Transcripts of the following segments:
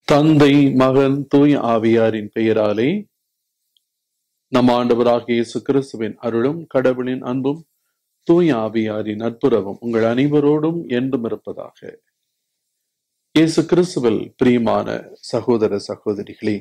தந்தை மகன் தூய் ஆவியாரின் பெயராலே நம் ஆண்டவராகிய இயேசு கிறிஸ்துவின் அருளும் கடவுளின் அன்பும் தூய் ஆவியாரின் நட்புறவும் உங்கள் அனைவரோடும் என்றும் இருப்பதாக இயேசு கிறிஸ்துவில் பிரியமான சகோதர சகோதரிகளே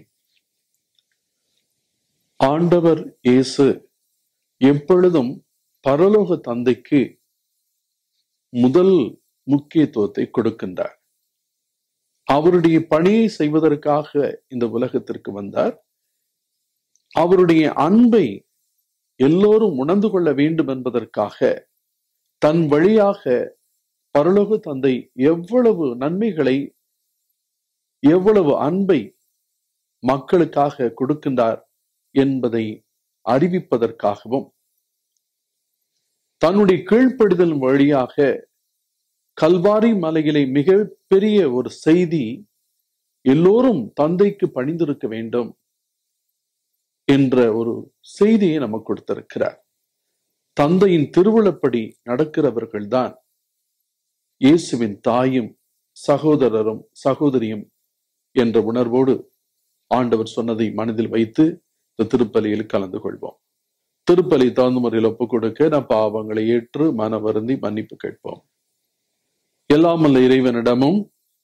ஆண்டவர் இயேசு எப்பொழுதும் பரலோக தந்தைக்கு முதல் முக்கியத்துவத்தை கொடுக்கின்றார் அவருடைய பணியை செய்வதற்காக இந்த உலகத்திற்கு வந்தார் அவருடைய அன்பை எல்லோரும் உணர்ந்து கொள்ள வேண்டும் என்பதற்காக தன் வழியாக பரலோக தந்தை எவ்வளவு நன்மைகளை எவ்வளவு அன்பை மக்களுக்காக கொடுக்கின்றார் என்பதை அறிவிப்பதற்காகவும் தன்னுடைய கீழ்ப்படுதல் வழியாக கல்வாரி மலையிலே மிக பெரிய ஒரு செய்தி எல்லோரும் தந்தைக்கு பணிந்திருக்க வேண்டும் என்ற ஒரு செய்தியை நமக்கு கொடுத்திருக்கிறார் தந்தையின் திருவிழப்படி நடக்கிறவர்கள்தான் இயேசுவின் தாயும் சகோதரரும் சகோதரியும் என்ற உணர்வோடு ஆண்டவர் சொன்னதை மனதில் வைத்து இந்த திருப்பலியில் கலந்து கொள்வோம் திருப்பலி தகுந்த முறையில் ஒப்புக் கொடுக்க நம் பாவங்களை ஏற்று மன வருந்தி மன்னிப்பு கேட்போம் எல்லாமல்ல இறைவனிடமும்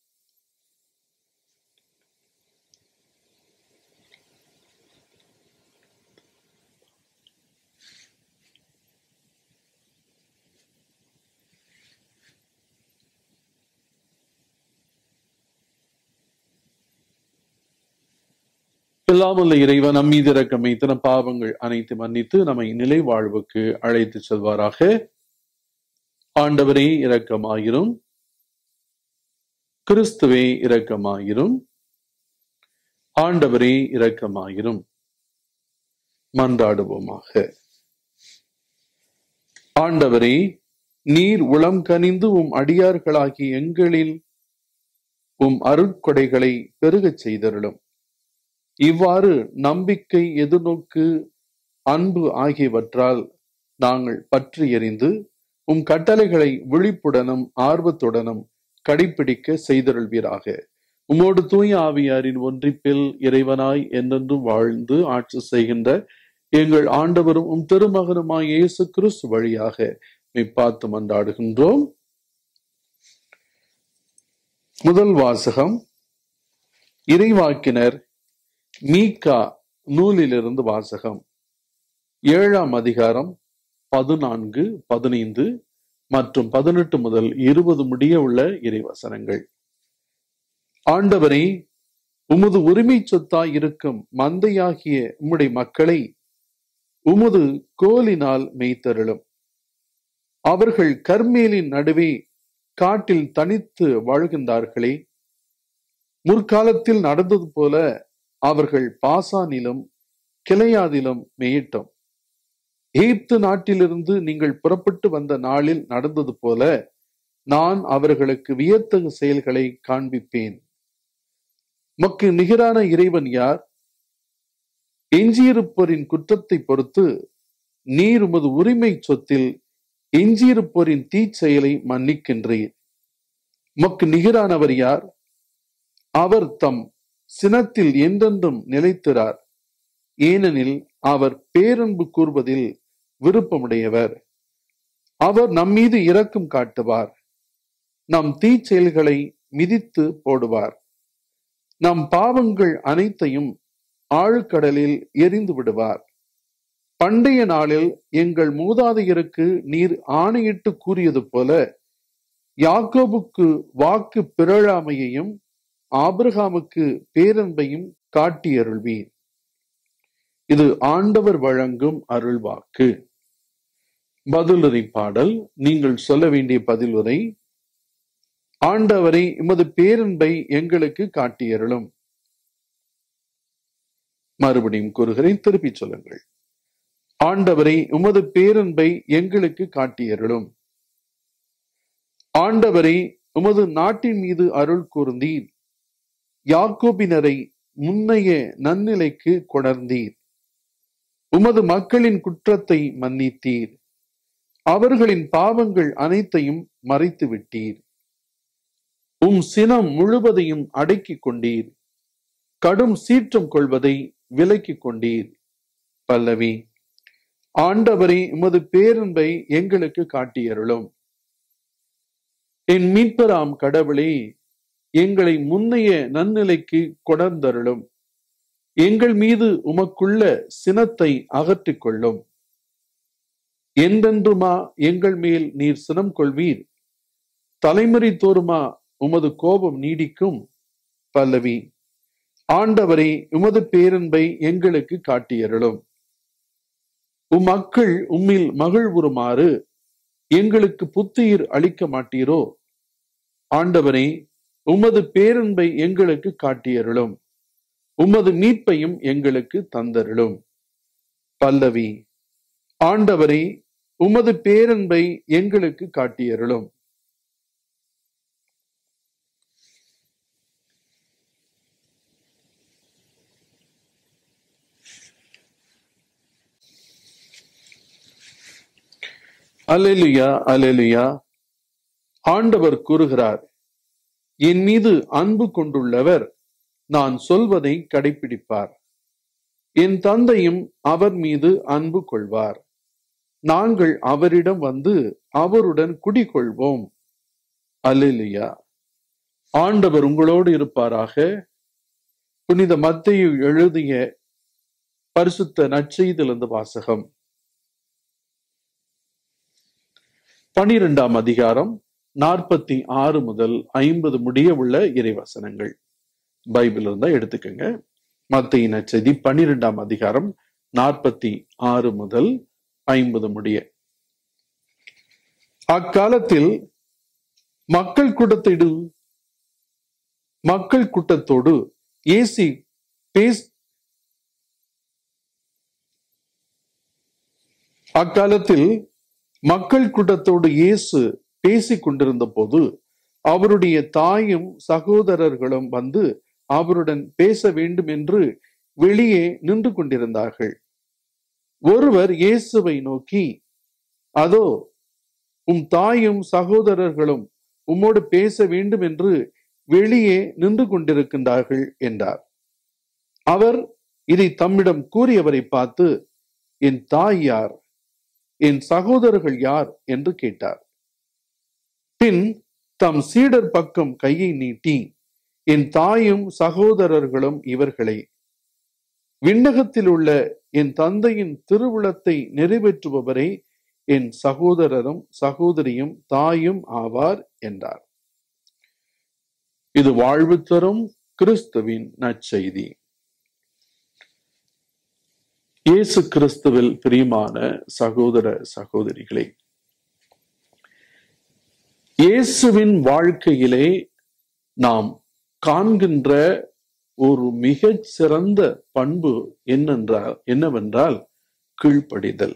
எல்லாமல்ல இறைவன் நம் மீது இறக்கம் வைத்து நம் பாவங்கள் அனைத்து மன்னித்து நம்மை நிலை வாழ்வுக்கு அழைத்து செல்வாராக ஆண்டவரே இரக்கமாயிரும் கிறிஸ்துவே இரக்கமாயிரும் ஆண்டவரே இரக்கமாயிரும் மன்றாடுவோமாக ஆண்டவரே நீர் உளம் கனிந்து உம் அடியார்களாகி எங்களில் உம் அருட்கொடைகளை பெருகச் செய்தருளும் இவ்வாறு நம்பிக்கை எதிர்நோக்கு அன்பு ஆகியவற்றால் நாங்கள் பற்றி எறிந்து உம் கட்டளைகளை விழிப்புடனும் ஆர்வத்துடனும் கடைபிடிக்க செய்தருள்வீராக உமோடு தூய ஆவியாரின் ஒன்றிப்பில் இறைவனாய் என்றென்றும் வாழ்ந்து ஆட்சி செய்கின்ற எங்கள் ஆண்டவரும் உம் திருமகனுமாய் இயேசு கிறிஸ்து வழியாக பார்த்து மன்றாடுகின்றோம் முதல் வாசகம் இறைவாக்கினர் மீகா நூலிலிருந்து வாசகம் ஏழாம் அதிகாரம் பதினான்கு பதினைந்து மற்றும் பதினெட்டு முதல் இருபது முடிய உள்ள இறைவசனங்கள் ஆண்டவரை உமது உரிமை சொத்தாய் இருக்கும் மந்தையாகிய உம்முடைய மக்களை உமது கோலினால் மெய்த்தருளும் அவர்கள் கர்மேலின் நடுவே காட்டில் தனித்து வாழ்கின்றார்களே முற்காலத்தில் நடந்தது போல அவர்கள் பாசானிலும் கிளையாதிலும் மேயிட்டோம் எகிப்து நாட்டிலிருந்து நீங்கள் புறப்பட்டு வந்த நாளில் நடந்தது போல நான் அவர்களுக்கு வியத்தகு செயல்களை காண்பிப்பேன் மக்கு நிகரான இறைவன் யார் எஞ்சியிருப்போரின் குற்றத்தை பொறுத்து நீர் உமது உரிமை சொத்தில் எஞ்சியிருப்போரின் தீச்செயலை மன்னிக்கின்றீர் மக்கு நிகரானவர் யார் அவர் தம் சினத்தில் என்றென்றும் நிலைத்திறார் ஏனெனில் அவர் பேரன்பு கூறுவதில் விருப்பமுடையவர் அவர் நம்மீது இரக்கம் காட்டுவார் நம் தீச்செயல்களை மிதித்து போடுவார் நம் பாவங்கள் அனைத்தையும் ஆழ்கடலில் எரிந்து விடுவார் பண்டைய நாளில் எங்கள் மூதாதையருக்கு நீர் ஆணையிட்டு கூறியது போல யாக்கோபுக்கு வாக்கு பிறழாமையையும் ஆபிரகாமுக்கு பேரன்பையும் காட்டியருள்வீர் இது ஆண்டவர் வழங்கும் அருள்வாக்கு பதிலுரை பாடல் நீங்கள் சொல்ல வேண்டிய பதிலுரை ஆண்டவரை எமது பேரன்பை எங்களுக்கு காட்டியருளும் மறுபடியும் கூறுகிறேன் திருப்பிச் சொல்லுங்கள் ஆண்டவரை உமது பேரன்பை எங்களுக்கு காட்டியருளும் ஆண்டவரை உமது நாட்டின் மீது அருள் கூர்ந்தீர் யாக்கோபினரை முன்னைய நன்னிலைக்கு கொணர்ந்தீர் உமது மக்களின் குற்றத்தை மன்னித்தீர் அவர்களின் பாவங்கள் அனைத்தையும் மறைத்து விட்டீர் உம் சினம் முழுவதையும் அடக்கிக் கொண்டீர் கடும் சீற்றம் கொள்வதை விலக்கிக் கொண்டீர் பல்லவி ஆண்டவரே உமது பேரன்பை எங்களுக்கு காட்டியருளும் என் மீட்பராம் கடவுளே எங்களை முன்னைய நன்னிலைக்கு கொடர்ந்தருளும் எங்கள் மீது உமக்குள்ள சினத்தை அகற்றிக் கொள்ளும் என்றென்றுமா எங்கள் மேல் நீர் சினம் கொள்வீர் தலைமுறை தோறுமா உமது கோபம் நீடிக்கும் பல்லவி ஆண்டவரே உமது பேரன்பை எங்களுக்கு காட்டியருளும் உம் மக்கள் உம்மில் மகிழ்வுறுமாறு எங்களுக்கு புத்துயிர் அளிக்க மாட்டீரோ ஆண்டவரே உமது பேரன்பை எங்களுக்கு காட்டியருளும் உமது மீட்பையும் எங்களுக்கு தந்தருளும் பல்லவி ஆண்டவரே உமது பேரன்பை எங்களுக்கு காட்டியருளும் அலெலுயா அலெலுயா ஆண்டவர் கூறுகிறார் என் மீது அன்பு கொண்டுள்ளவர் நான் சொல்வதை கடைபிடிப்பார் என் தந்தையும் அவர் மீது அன்பு கொள்வார் நாங்கள் அவரிடம் வந்து அவருடன் குடிகொள்வோம் அல்லேலுயா ஆண்டவர் உங்களோடு இருப்பாராக புனித மத்தையு எழுதிய பரிசுத்த நற்செய்திலிருந்து வாசகம் பனிரெண்டாம் அதிகாரம் நாற்பத்தி ஆறு முதல் ஐம்பது முடிய உள்ள இறைவசனங்கள் பைபிள் இருந்தா எடுத்துக்கோங்க மத்திய நற்செய்தி பனிரெண்டாம் அதிகாரம் நாற்பத்தி ஆறு முதல் ஐம்பது முடிய அக்காலத்தில் மக்கள் கூட்டத்திடு மக்கள் கூட்டத்தோடு ஏசி பேஸ் அக்காலத்தில் மக்கள் கூட்டத்தோடு இயேசு பேசிக் கொண்டிருந்த போது அவருடைய தாயும் சகோதரர்களும் வந்து அவருடன் பேச வேண்டும் என்று வெளியே நின்று கொண்டிருந்தார்கள் ஒருவர் இயேசுவை நோக்கி அதோ உம் தாயும் சகோதரர்களும் உம்மோடு பேச வேண்டும் என்று வெளியே நின்று கொண்டிருக்கின்றார்கள் என்றார் அவர் இதை தம்மிடம் கூறியவரை பார்த்து என் தாய் யார் என் சகோதரர்கள் யார் என்று கேட்டார் பின் தம் சீடர் பக்கம் கையை நீட்டி என் தாயும் சகோதரர்களும் இவர்களே விண்ணகத்தில் உள்ள என் தந்தையின் திருவுளத்தை நிறைவேற்றுபவரே என் சகோதரரும் சகோதரியும் தாயும் ஆவார் என்றார் இது வாழ்வு தரும் கிறிஸ்துவின் நற்செய்தி இயேசு கிறிஸ்துவில் பிரியமான சகோதர சகோதரிகளே இயேசுவின் வாழ்க்கையிலே நாம் காண்கின்ற ஒரு மிகச் சிறந்த பண்பு என்னென்றால் என்னவென்றால் கீழ்ப்படிதல்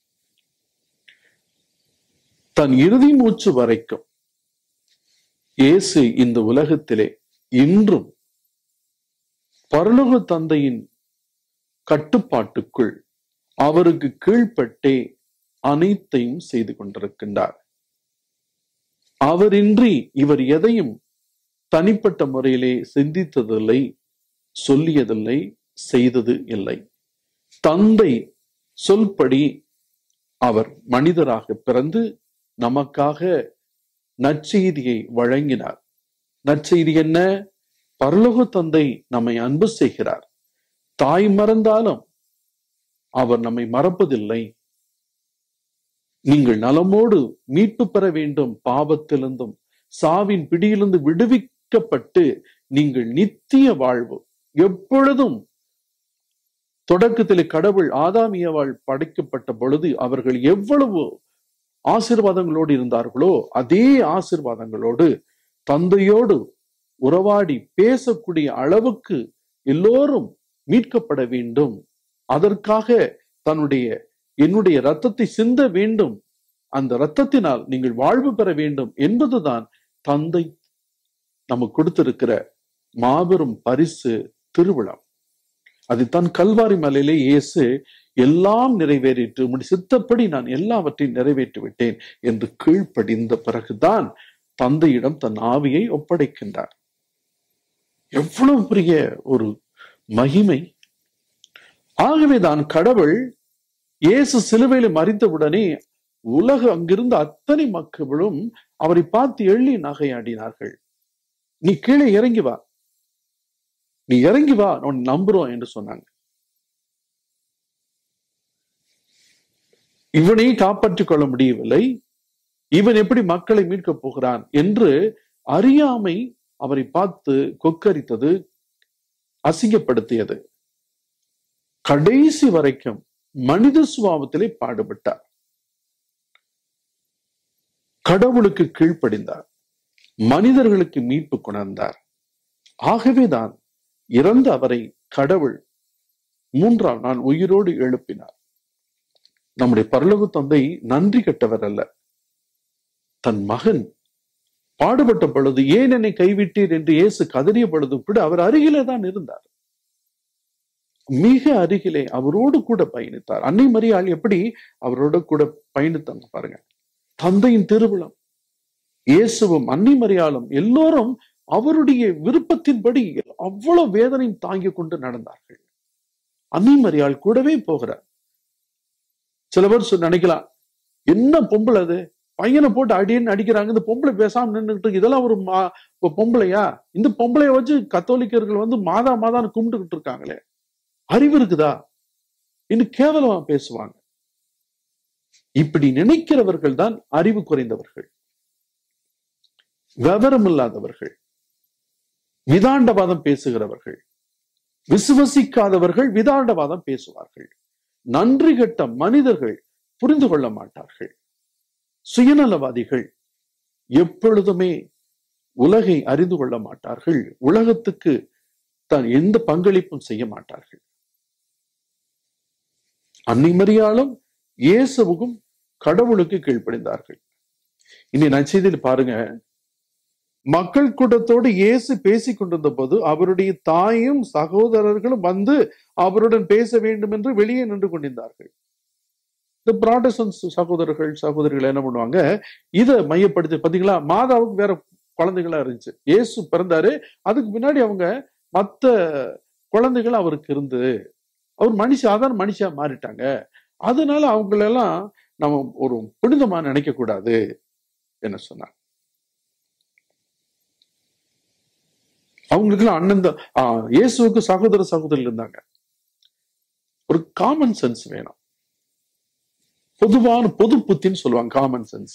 தன் இறுதி மூச்சு வரைக்கும் இயேசு இந்த உலகத்திலே இன்றும் பரலோக தந்தையின் கட்டுப்பாட்டுக்குள் அவருக்கு கீழ்ப்பட்டே அனைத்தையும் செய்து கொண்டிருக்கின்றார் அவரின்றி இவர் எதையும் தனிப்பட்ட முறையிலே சிந்தித்ததில்லை சொல்லியதில்லை செய்தது இல்லை தந்தை சொல்படி அவர் மனிதராக பிறந்து நமக்காக நற்செய்தியை வழங்கினார் நற்செய்தி என்ன பரலோக தந்தை நம்மை அன்பு செய்கிறார் தாய் மறந்தாலும் அவர் நம்மை மறப்பதில்லை நீங்கள் நலமோடு மீட்பு பெற வேண்டும் பாவத்திலிருந்தும் சாவின் பிடியிலிருந்து விடுவிக்கப்பட்டு நீங்கள் நித்திய வாழ்வு எப்பொழுதும் தொடக்கத்தில் கடவுள் ஆதாமியவாள் படைக்கப்பட்ட பொழுது அவர்கள் எவ்வளவு ஆசிர்வாதங்களோடு இருந்தார்களோ அதே ஆசிர்வாதங்களோடு தந்தையோடு உறவாடி பேசக்கூடிய அளவுக்கு எல்லோரும் மீட்கப்பட வேண்டும் அதற்காக தன்னுடைய என்னுடைய ரத்தத்தை சிந்த வேண்டும் அந்த ரத்தத்தினால் நீங்கள் வாழ்வு பெற வேண்டும் என்பதுதான் தந்தை நமக்கு கொடுத்திருக்கிற மாபெரும் பரிசு திருவிழா அதுதான் கல்வாரி மலையிலே இயேசு எல்லாம் நிறைவேறிட்டு உம்முடைய சித்தப்படி நான் எல்லாவற்றையும் நிறைவேற்றி விட்டேன் என்று கீழ்ப்படிந்த பிறகுதான் தந்தையிடம் தன் ஆவியை ஒப்படைக்கின்றார் எவ்வளவு பெரிய ஒரு மகிமை ஆகவேதான் கடவுள் இயேசு சிலுவையில் மறித்தவுடனே உலக அங்கிருந்த அத்தனை மக்களும் அவரை பார்த்து எள்ளி நகையாடினார்கள் நீ கீழே இறங்கி வா நீ இறங்கி வா உன் நம்புறோம் என்று சொன்னாங்க இவனை காப்பாற்றிக் கொள்ள முடியவில்லை இவன் எப்படி மக்களை மீட்கப் போகிறான் என்று அறியாமை அவரை பார்த்து கொக்கரித்தது அசிங்கப்படுத்தியது கடைசி வரைக்கும் மனித சுபாவத்திலே பாடுபட்டார் கடவுளுக்கு கீழ்ப்படிந்தார் மனிதர்களுக்கு மீட்பு கொணர்ந்தார் ஆகவேதான் இறந்த அவரை கடவுள் மூன்றாம் நாள் உயிரோடு எழுப்பினார் நம்முடைய பரலோக தந்தை நன்றி கெட்டவர் அல்ல தன் மகன் பாடுபட்ட பொழுது ஏன் என்னை கைவிட்டீர் என்று இயேசு கதறிய பொழுது கூட அவர் அருகிலே தான் இருந்தார் மிக அருகிலே அவரோடு கூட பயணித்தார் அன்னை மரியாள் எப்படி அவரோடு கூட பயணித்தாங்க பாருங்க தந்தையின் திருவிழம் இயேசுவும் அன்னை மரியாளும் எல்லோரும் அவருடைய விருப்பத்தின்படி அவ்வளவு வேதனையும் தாங்கிக் கொண்டு நடந்தார்கள் அன்னை மரியாள் கூடவே போகிறார் சில பேர் சொ- நினைக்கலாம் என்ன பொம்பளை அது பையனை போட்டு அடின்னு அடிக்கிறாங்க இந்த பொம்பளை பேசாம நின்றுட்டு இருக்கு. இதெல்லாம் ஒரு மா- ஒரு பொம்பளையா இந்த பொம்பளைய வச்சு கத்தோலிக்கர்கள் வந்து மாதா மாதான்னு கும்பிட்டுக்கிட்டு இருக்காங்களே அறிவு இருக்குதா இன்னும் கேவலமா பேசுவாங்க இப்படி நினைக்கிறவர்கள் தான் அறிவு குறைந்தவர்கள் விவரம் இல்லாதவர்கள் விதாண்டவாதம் பேசுகிறவர்கள் விசுவசிக்காதவர்கள் விதாண்டவாதம் பேசுவார்கள் நன்றி கெட்ட மனிதர்கள் புரிந்து கொள்ள மாட்டார்கள் சுயநலவாதிகள் எப்பொழுதுமே உலகை அறிந்து கொள்ள மாட்டார்கள் உலகத்துக்கு தான் எந்த பங்களிப்பும் செய்ய மாட்டார்கள் அன்னை மரியாளும் இயேசுவுக்கும் கடவுளுக்கு கீழ்ப்படிந்தார்கள் இனி நச்செய்தியில் பாருங்க மக்கள் கூட்டத்தோடு இயேசு பேசிக் கொண்டிருந்த போது அவருடைய தாயும் சகோதரர்களும் வந்து அவருடன் பேச வேண்டும் என்று வெளியே நின்று கொண்டிருந்தார்கள் இந்த ப்ராட்டஸ்டன்ட் சகோதரர்கள் சகோதரிகள் என்ன பண்ணுவாங்க இதை மையப்படுத்தி பாத்தீங்களா மாதாவுக்கு வேற குழந்தைகளா இருந்துச்சு இயேசு பிறந்தாரு அதுக்கு பின்னாடி அவங்க மத்த குழந்தைகள் அவருக்கு இருந்து அவர் மனுஷ அதான் மனுஷா மாறிட்டாங்க அதனால அவங்களெல்லாம் நம்ம ஒரு புனிதமா நினைக்க கூடாது என்ன சொன்னாங்க அவங்களுக்குலாம் அண்ணன் தான் ஆ, இயேசுவுக்கு சகோதர சகோதரி இருந்தாங்க ஒரு காமன் சென்ஸ் வேணும் பொதுவான பொது புத்தின்னு சொல்லுவாங்க காமன் சென்ஸ்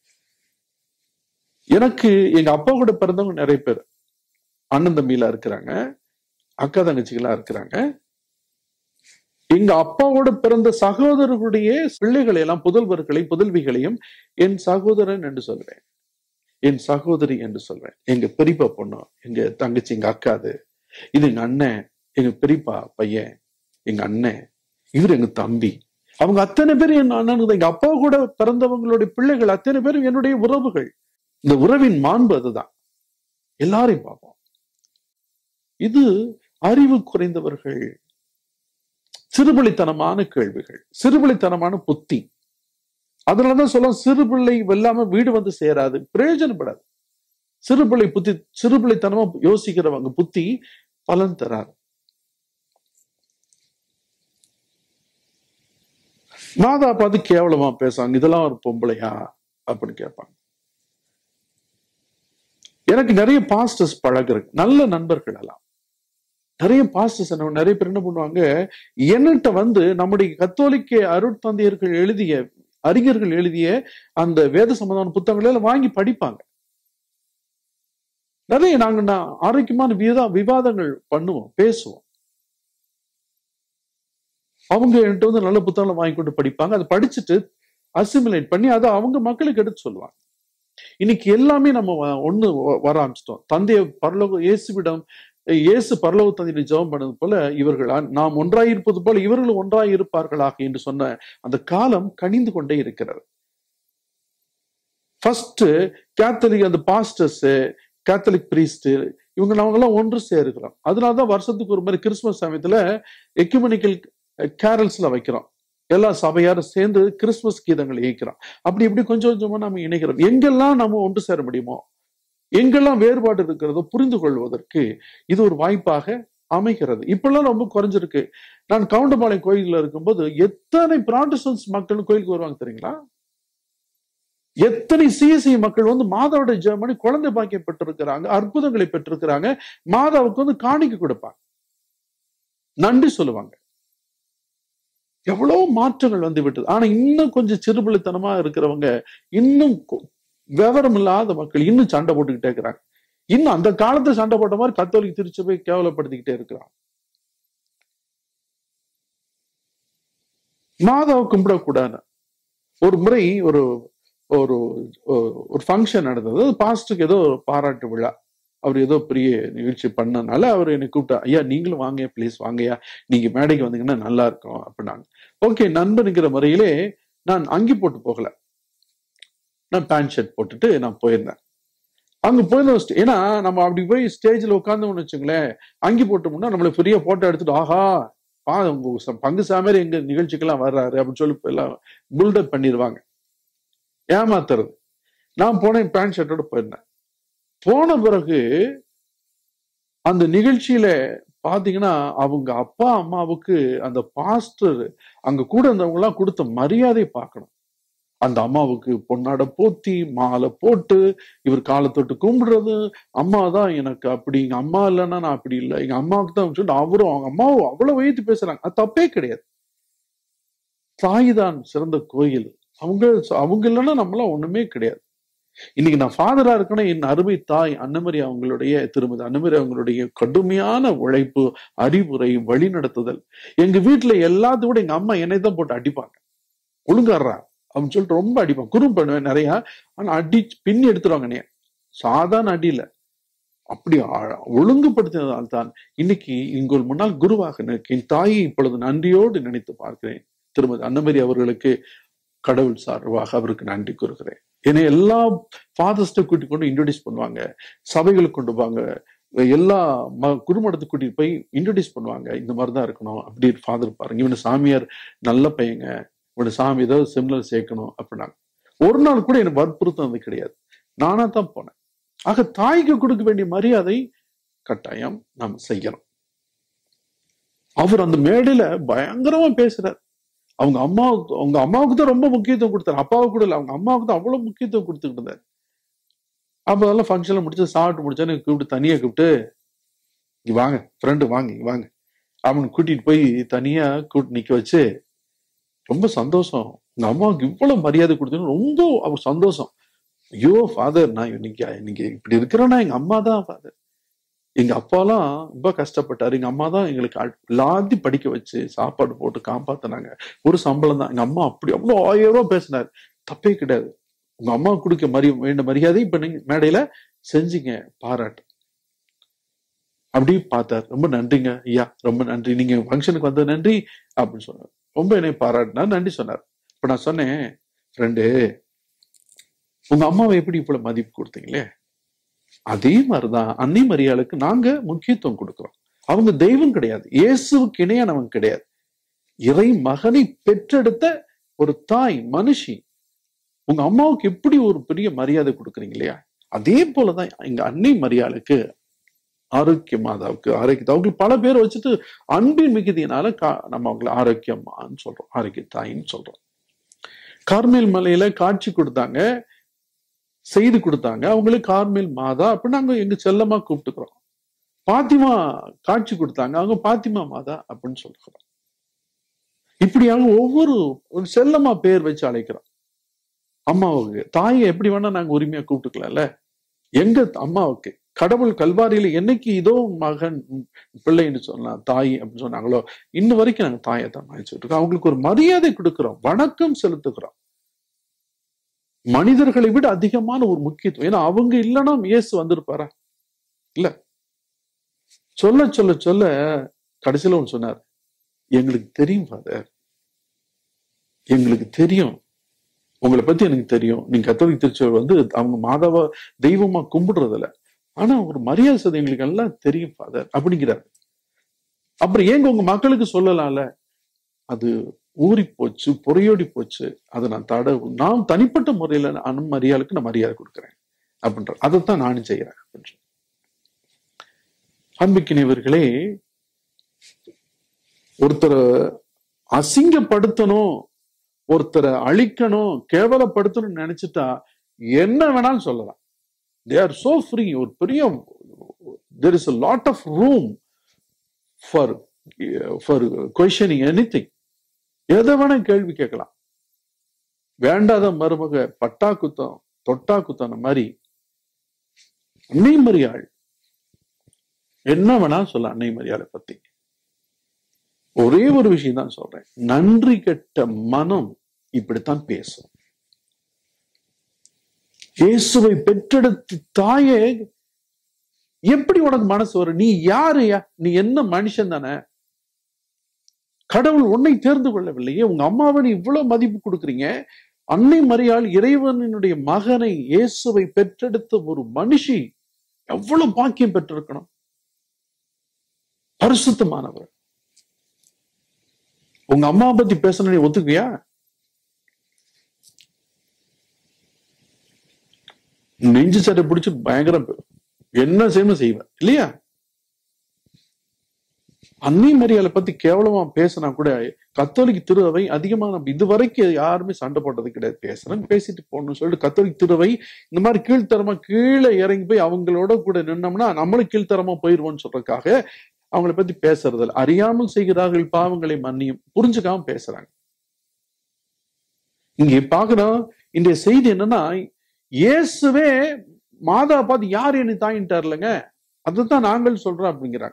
எனக்கு எங்க அப்பா கூட பிறந்தவங்க நிறைய பேர் அண்ணன் தம்பிலாம் இருக்கிறாங்க அக்கா தங்கச்சிகளா இருக்கிறாங்க எங்க அப்பாவோட பிறந்த சகோதரர்களுடைய பிள்ளைகளை எல்லாம் புதல்வர்களையும் புதல்விகளையும் என் சகோதரன் என்று சொல்றேன் என் சகோதரி என்று சொல்றேன் எங்க பெரியப்பா பொண்ணு எங்க தங்கச்சி எங்க அக்காது இது எங்க அண்ணன் எங்க பெரியப்பா பையன் எங்க அண்ணன் இவர் எங்க தம்பி அவங்க அத்தனை பேர் என் அண்ணனுக்கு எங்க அப்பா கூட பிறந்தவங்களுடைய பிள்ளைகள் அத்தனை பேரும் என்னுடைய உறவுகள் இந்த உறவின் மாண்பு அதுதான் எல்லாரையும் பார்ப்போம் இது அறிவு குறைந்தவர்கள் சிறுபிள்ளைத்தனமான கேள்விகள் சிறுபிள்ளைத்தனமான புத்தி அதனாலதான் சொல்ல சிறுபிள்ளை வெல்லாம வீடு வந்து சேராது பிரயோஜனப்படாது சிறுபிள்ளை புத்தி சிறுபிள்ளைத்தனமா யோசிக்கிறவங்க புத்தி பலன் தராது மாதா பார்த்து கேவலமா பேசுவாங்க இதெல்லாம் ஒரு பொம்பளையா அப்படின்னு கேட்பாங்க எனக்கு நிறைய பாஸ்டர்ஸ் பழகுறது நல்ல நண்பர்கள் எல்லாம் நிறைய பாஸ்டர்ஸ் என்ன நிறைய பேர் என்ன பண்ணுவாங்க என்கிட்ட வந்து நம்முடைய கத்தோலிக்க அருட்தந்தையர்கள் எழுதிய அறிஞர்கள் எழுதிய அந்த வேத சம்பந்தமான புத்தகங்களை எல்லாம் வாங்கி படிப்பாங்க நிறைய நாங்க நான் ஆரோக்கியமான விதா விவாதங்கள் பண்ணுவோம் பேசுவோம் அவங்க என்கிட்ட வந்து நல்ல புத்தகங்களை வாங்கி கொண்டு படிப்பாங்க அதை படிச்சுட்டு அசிமுலேட் பண்ணி அதை அவங்க மக்களுக்கு எடுத்து சொல்லுவாங்க இன்னைக்கு எல்லாமே நம்ம வ- ஒண்ணு வ- வர ஆரம்பிச்சிட்டோம் தந்தைய பரலோக இயேசுவிடம் இயேசு பரலோக தந்தையை ஜெபம் பண்ணது போல இவர்கள் அ- நாம் ஒன்றாயிருப்பது போல இவர்களும் ஒன்றாய் இருப்பார்களாக என்று சொன்ன அந்த காலம் கனிந்து கொண்டே இருக்கிறது ஃபர்ஸ்ட் கேத்தலிக் அந்த பாஸ்டர்ஸ் கேத்தலிக் பிரீஸ்ட் இவங்க அவங்க எல்லாம் ஒன்று சேருகிறோம் அதனாலதான் வருஷத்துக்கு ஒரு மாதிரி கிறிஸ்துமஸ் சமயத்துல எக்குமெனிக்கல் கேரல்ஸ்ல வைக்கிறோம் எல்லா சபையாரும் சேர்ந்து கிறிஸ்துமஸ் கீதங்களை இயக்கிறோம் அப்படி இப்படி கொஞ்சம் கொஞ்சமா நம்ம இணைக்கிறோம் எங்கெல்லாம் நம்ம ஒன்று சேர முடியுமோ எங்கெல்லாம் வேறுபாடு இருக்கிறதோ புரிந்து கொள்வதற்கு இது ஒரு வாய்ப்பாக அமைகிறது இப்பெல்லாம் ரொம்ப குறைஞ்சிருக்கு நான் கவுண்டபாளையம் கோயில்ல இருக்கும்போது எத்தனை பிராண்டஸ்டன்ஸ் மக்கள் கோயிலுக்கு வருவாங்க தெரியுங்களா எத்தனை சிஎஸ்சி மக்கள் வந்து மாதாவோட ஜெர்மனி குழந்தை பாக்கியம் பெற்றிருக்கிறாங்க அற்புதங்களை பெற்றிருக்கிறாங்க மாதாவுக்கு வந்து காணிக்க கொடுப்பாங்க நன்றி சொல்லுவாங்க எவ்வளவு மாற்றங்கள் வந்து விட்டது ஆனா இன்னும் கொஞ்சம் சிறுபிள்ளைத்தனமா இருக்கிறவங்க இன்னும் கொ- விவரம் இல்லாத மக்கள் இன்னும் சண்டை போட்டுக்கிட்டே இருக்கிறாங்க இன்னும் அந்த காலத்துல சண்டை போட்ட மாதிரி கத்தோலிக்க திருச்சபை கேவலப்படுத்திக்கிட்டே இருக்கிறான் மாதாவை கும்பிடக்கூடாது ஒரு முறை ஒரு ஒரு ஒரு ஃபங்க்ஷன் நடந்தது பாஸ்டுக்கு ஏதோ ஒரு பாராட்டு விழா அவர் ஏதோ பெரிய நிகழ்ச்சி பண்ணனால அவர் என்னை கூப்பிட்டா ஐயா நீங்களும் வாங்க ப்ளீஸ் வாங்கய்யா நீங்க மேடைக்கு வந்தீங்கன்னா நல்லா இருக்கும் அப்படின்னாங்க ஓகே நண்பனுங்கிற முறையிலே நான் அங்கி போட்டு போகல நான் பேண்ட் ஷர்ட் போட்டுட்டு நான் போயிருந்தேன் அங்க போயிருந்தோம் ஏன்னா நம்ம அப்படி போய் ஸ்டேஜ்ல உட்காந்தோம்னு வச்சுங்களேன் அங்கி போட்டோம்னா நம்மளுக்கு ஃப்ரீயா போட்டோ எடுத்துட்டு ஆஹா பா உங்க ச- பங்கு சாமியார் எங்க நிகழ்ச்சிக்கெல்லாம் வர்றாரு அப்படின்னு சொல்லி இப்ப எல்லாம் பில்டப் பண்ணிடுவாங்க ஏமாத்துறது நான் போனேன் பேண்ட் ஷர்ட்டோட போயிருந்தேன் போன பிறகு அந்த நிகழ்ச்சியில பாத்தீங்கன்னா அவங்க அப்பா அம்மாவுக்கு அந்த பாஸ்டர் அங்க கூட இருந்தவங்க எல்லாம் கொடுத்த மரியாதை பார்க்கணும் அந்த அம்மாவுக்கு பொன்னாடை போத்தி மாலை போட்டு இவர் காலை தொட்டு கும்பிடுறது அம்மா தான் எனக்கு அப்படி எங்க அம்மா இல்லைன்னா நான் அப்படி இல்லை எங்க அம்மாவுக்கு தான் சொல்லிட்டு அவரும் அவங்க அம்மாவும் அவ்வளவு வைத்து பேசுறாங்க அது தப்பே கிடையாது தாய் தான் சிறந்த கோயில் அவங்க அவங்க இல்லைன்னா நம்மளாம் ஒண்ணுமே கிடையாது இன்னைக்கு நான் ஃபாதரா இருக்கேன்னா என் அருமை தாய் அன்னமரி அவங்களுடைய திருமதி அன்னமரி அவங்களுடைய கடுமையான உழைப்பு அறிவுரை வழிநடத்துதல் எங்க வீட்டுல எல்லாத்தையும் விட எங்க அம்மா என்னை தான் போட்டு அடிப்பாங்க ஒழுங்காடுறா அப்படின்னு சொல்லிட்டு ரொம்ப அடிப்பாங்க குறும் பண்ணுவேன் நிறைய ஆனா அடி பின்னி எடுத்துருவாங்க என்னைய சாதாரண அடி இல்ல அப்படி ஆழ- ஒழுங்குபடுத்தினதால் தான் இன்னைக்கு உங்கள் முன்னால் குருவாக நிற்க என் தாயை இப்பொழுது நன்றியோடு நினைத்து பார்க்கிறேன் திருமதி அன்னமரி அவர்களுக்கு கடவுள் சார்பாக அவருக்கு நன்றி கூறுகிறேன் என்னை எல்லா ஃபாதர்ஸ்ட கூட்டி கொண்டு இன்ட்ரடியூஸ் பண்ணுவாங்க சபைகளுக்கு கொண்டு போவாங்க எல்லா ம குருமடத்துக்கு கூட்டிட்டு போய் இன்ட்ரடியூஸ் பண்ணுவாங்க இந்த மாதிரி தான் இருக்கணும் அப்படி ஃபாதர் பாருங்க இவனு சாமியார் நல்ல பையங்க இவனு சாமி ஏதாவது சிம்லர் சேர்க்கணும் அப்படின்னாங்க ஒரு நாள் கூட எனக்கு வற்புறுத்தம் கிடையாது நானா தான் போனேன் ஆக தாய்க்கு கொடுக்க வேண்டிய மரியாதை கட்டாயம் நாம் செய்யணும் அவர் அந்த மேடையில பயங்கரமா பேசுறார் அவங்க அம்மாவுக்கு அவங்க அம்மாவுக்கு தான் ரொம்ப முக்கியத்துவம் கொடுத்தாரு அப்பாவுக்கு கூட இல்லை அவங்க அம்மாவுக்கு தான் அவ்வளவு முக்கியத்துவம் கொடுத்துக்கிட்டு இருந்தாரு அப்ப அதெல்லாம் ஃபங்க்ஷன்ல முடிச்சு சாப்பிட்டு முடிச்சோன்னு கூப்பிட்டு தனியா கூப்பிட்டு இங்க வாங்க ஃப்ரெண்டு வாங்க இங்க வாங்க அவனை கூட்டிட்டு போய் தனியா கூட்டு நிக்க வச்சு ரொம்ப சந்தோஷம் உங்க அம்மாவுக்கு இவ்வளவு மரியாதை கொடுத்தது ரொம்ப அவர் சந்தோஷம் ஐயோ ஃபாதர் நான் இன்னைக்கு இன்னைக்கு இப்படி இருக்கிறேன்னா எங்க அம்மா தான் ஃபாதர் எங்க அப்பாலாம் ரொம்ப கஷ்டப்பட்டாரு எங்க அம்மா தான் எங்களுக்கு அ- எல்லாத்தையும் படிக்க வச்சு சாப்பாடு போட்டு காப்பாத்தினாங்க ஒரு சம்பளம் தான் எங்க அம்மா அப்படி அவ்வளவு ஆயிரம் ரூபாய் பேசினாரு தப்பே கிடையாது உங்க அம்மா கொடுக்க மரி வேண்ட மரியாதை இப்ப நீங்க மேடையில செஞ்சீங்க பாராட்டு அப்படி பார்த்தார் ரொம்ப நன்றிங்க ஐயா ரொம்ப நன்றி நீங்க ஃபங்க்ஷனுக்கு வந்தது நன்றி அப்படின்னு சொன்னார் ரொம்ப என்னை பாராட்டினார் நன்றி சொன்னார் இப்ப நான் சொன்னேன் ஃப்ரெண்டு உங்க அம்மாவை எப்படி இவ்வளவு மதிப்பு கொடுத்தீங்களே அதே மாதிரிதான் அன்னை மரியாளுக்கு நாங்க முக்கியத்துவம் கொடுக்கிறோம் அவங்க தெய்வம் கிடையாது இயேசுவுக்கு இணையானவங்க கிடையாது இறை மகனை பெற்றெடுத்த ஒரு தாய் மனுஷி உங்க அம்மாவுக்கு எப்படி ஒரு பெரிய மரியாதை கொடுக்குறீங்க இல்லையா அதே போலதான் எங்க அன்னை மரியாளுக்கு ஆரோக்கிய மாதாவுக்கு ஆரோக்கிய அவங்களுக்கு பல பேர் வச்சுட்டு அன்பின் மிகுதியினால கா- நம்ம அவங்களை ஆரோக்கியம்மான்னு சொல்றோம் ஆரோக்கிய தாயின்னு சொல்றோம் கார்மேல் மலையில காட்சி கொடுத்தாங்க செய்து கொடுத்தாங்க அவங்களுக்கு கார்மேல் மாதா அப்படின்னு நாங்க எங்க செல்லமா கூப்பிட்டுக்கிறோம் பாத்திமா காட்சி கொடுத்தாங்க அவங்க பாத்திமா மாதா அப்படின்னு சொல்றோம் இப்படியாக ஒவ்வொரு ஒரு செல்லமா பேர் வச்சு அழைக்கிறோம் அம்மாவுக்கு தாயை எப்படி வேணா நாங்க உரிமையா கூப்பிட்டுக்கலாம்ல எங்க அம்மாவுக்கு கடவுள் கல்வாரியில என்னைக்கு இதோ மகன் உம், பிள்ளைன்னு சொல்லலாம் தாய் அப்படின்னு சொன்னாங்களோ இன்ன வரைக்கும் நாங்க தாயை தான் நினைச்சிட்டு இருக்கோம் அவங்களுக்கு ஒரு மரியாதை கொடுக்கிறோம் வணக்கம் செலுத்துகிறோம் மனிதர்களை விட அதிகமான ஒரு முக்கியத்துவம் ஏன்னா அவங்க இல்லைன்னா இயேசு வந்திருப்பாரா இல்ல சொல்ல சொல்ல சொல்ல கடைசியில ஒன்று சொன்னார் எங்களுக்கு தெரியும் ஃபாதர் எங்களுக்கு தெரியும் உங்களை பத்தி எனக்கு தெரியும் நீங்க கத்தோலிக் திருச்சபை வந்து அவங்க மாதாவா தெய்வமா கும்பிடுறதில்ல ஆனா ஒரு மரியாதை செய்து எங்களுக்கு எல்லாம் தெரியும் ஃபாதர் அப்படிங்கிறார் அப்புறம் ஏங்க உங்க மக்களுக்கு சொல்லலாம்ல அது ஊறி போச்சு பொறையோடி போச்சு அதை நான் தட நான் தனிப்பட்ட முறையில அனு மரியாதைக்கு நான் மரியாதை கொடுக்குறேன் அப்படின்ற அதைத்தான் நானும் செய்யறேன் அப்படின்ற அன்பிக்கினவர்களே ஒருத்தரை அசிங்கப்படுத்தணும் ஒருத்தரை அழிக்கணும் கேவலப்படுத்தணும்னு நினைச்சிட்டா என்ன வேணாலும் சொல்லலாம் தே ஆர் சோ ஃப்ரீ ஒரு பெரிய there is a lot of room for for questioning anything எதை வேணா கேள்வி கேட்கலாம் வேண்டாத மருமக பட்டா குத்தம் தொட்டா குத்தம் மாதிரி அன்னை மரியாள் என்ன வேணா சொல்ல அன்னை மரியாதை பத்தி ஒரே ஒரு விஷயம் தான் சொல்றேன் நன்றி கெட்ட மனம் இப்படித்தான் பேசும் இயேசுவை பெற்றெடுத்த தாயே எப்படி உனக்கு மனசு வரும் நீ யாருயா நீ என்ன மனுஷன் தானே கடவுள் உன்னை தேர்ந்து கொள்ளவில்லையே உங்க அம்மாவை நீ இவ்வளவு மதிப்பு கொடுக்குறீங்க அன்னை மரியாள் இறைவனுடைய மகனை இயேசுவை பெற்றெடுத்த ஒரு மனுஷி எவ்வளவு பாக்கியம் பெற்றிருக்கணும் பரிசுத்தமானவர் உங்க அம்மா பத்தி பேசணும் நீ ஒத்துக்குவியா நெஞ்சு சட்டை பிடிச்சு பயங்கரம் என்ன செய்யணும் செய்வேன் இல்லையா அன்னை மரியாதை பத்தி கேவலமா பேசினா கூட கத்தோலிக் திருவை அதிகமா நம்ம இதுவரைக்கும் யாருமே சண்டை போட்டது கிடையாது பேசுறேன் பேசிட்டு போகணும்னு சொல்லிட்டு கத்தோலிக் திருவை இந்த மாதிரி கீழ்த்தரமா கீழே இறங்கி போய் அவங்களோட கூட நின்னோம்னா நம்மளும் கீழ்த்தரமா போயிருவோம்னு சொல்றதுக்காக அவங்கள பத்தி பேசுறது இல்ல அறியாமல் செய்கிறார்கள் பாவங்களை மன்னியும் புரிஞ்சுக்காம பேசுறாங்க இங்க பாக்குறோம் இந்த செய்தி என்னன்னா இயேசுவே மாதா பார்த்து யார் என்னை தாயின்ட்டார்லங்க அதுதான் நாங்கள் சொல்றோம் அப்படிங்கிறாங்க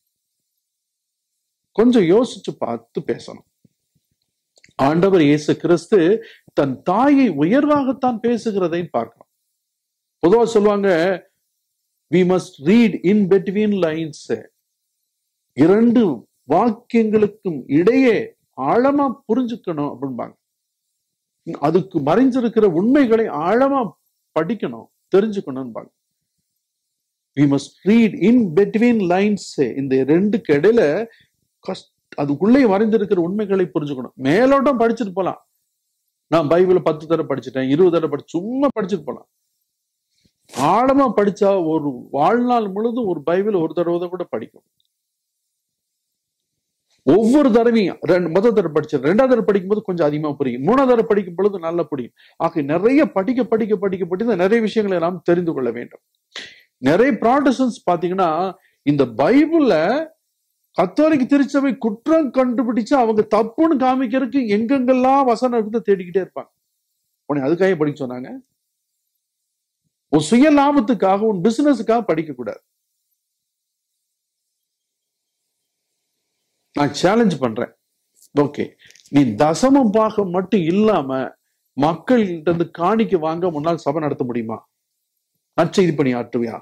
கொஞ்சம் யோசிச்சு பார்த்து பேசணும் ஆண்டவர் இயேசு கிறிஸ்து தன் தாயை உயர்வாகத்தான் பேசுகிறதை பார்க்கணும் பொதுவா சொல்லுவாங்க we must read in between lines இரண்டு வாக்கியங்களுக்கும் இடையே ஆழமா புரிஞ்சுக்கணும் அப்படின்பாங்க அதுக்கு மறைஞ்சிருக்கிற உண்மைகளை ஆழமா படிக்கணும் தெரிஞ்சுக்கணும்பாங்க we must read in between lines இந்த ரெண்டுக்கு இடையில கஷ்ட அதுக்குள்ளே மறைந்திருக்கிற உண்மைகளை புரிஞ்சுக்கணும் மேலோட்டம் படிச்சுட்டு போலாம் நான் பைபிள பத்து தடவை படிச்சுட்டேன் இருபது தடவை படிச்சு சும்மா படிச்சுட்டு போலாம் ஆழமா படிச்சா ஒரு வாழ்நாள் முழுதும் ஒரு பைபிள் ஒரு தடவை தான் கூட படிக்கும் ஒவ்வொரு தடவையும் ரெண்டு முதல் தடவை படிச்சு ரெண்டாவது தடவை படிக்கும்போது கொஞ்சம் அதிகமா புரியும் மூணாவது தடவை படிக்கும் பொழுது நல்லா புரியும் ஆக நிறைய படிக்க படிக்க படிக்க படித்து நிறைய விஷயங்களை நாம் தெரிந்து கொள்ள வேண்டும் நிறைய ப்ராட்டஸ்டன்ஸ் பாத்தீங்கன்னா இந்த பைபிள கத்தோலிக்கு திருச்சபை குற்றம் கண்டுபிடிச்சு அவங்க தப்புன்னு காமிக்கிறதுக்கு எங்கெங்கெல்லாம் வசனம் இருக்குதோ தேடிக்கிட்டே இருப்பாங்க உன்னை அதுக்காக படிக்க சொன்னாங்க உன் சுய லாபத்துக்காக உன் பிசினஸுக்காக படிக்க கூடாது நான் சேலஞ்ச் பண்றேன் ஓகே நீ தசமம் பாகம் மட்டும் இல்லாம மக்கள்கிட்ட இருந்து காணிக்க வாங்க முன்னால் சபை நடத்த முடியுமா நற்செய்தி பணி ஆற்றுவியா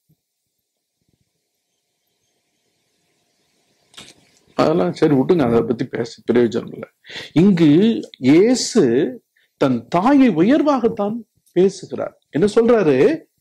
அதெல்லாம் சரி விட்டுங்க அதை பத்தி பேச பிரயோஜனம் இல்லை இங்கு இயேசு தன் தாயை உயர்வாகத்தான் பேசுகிறார் என்ன சொல்றாரு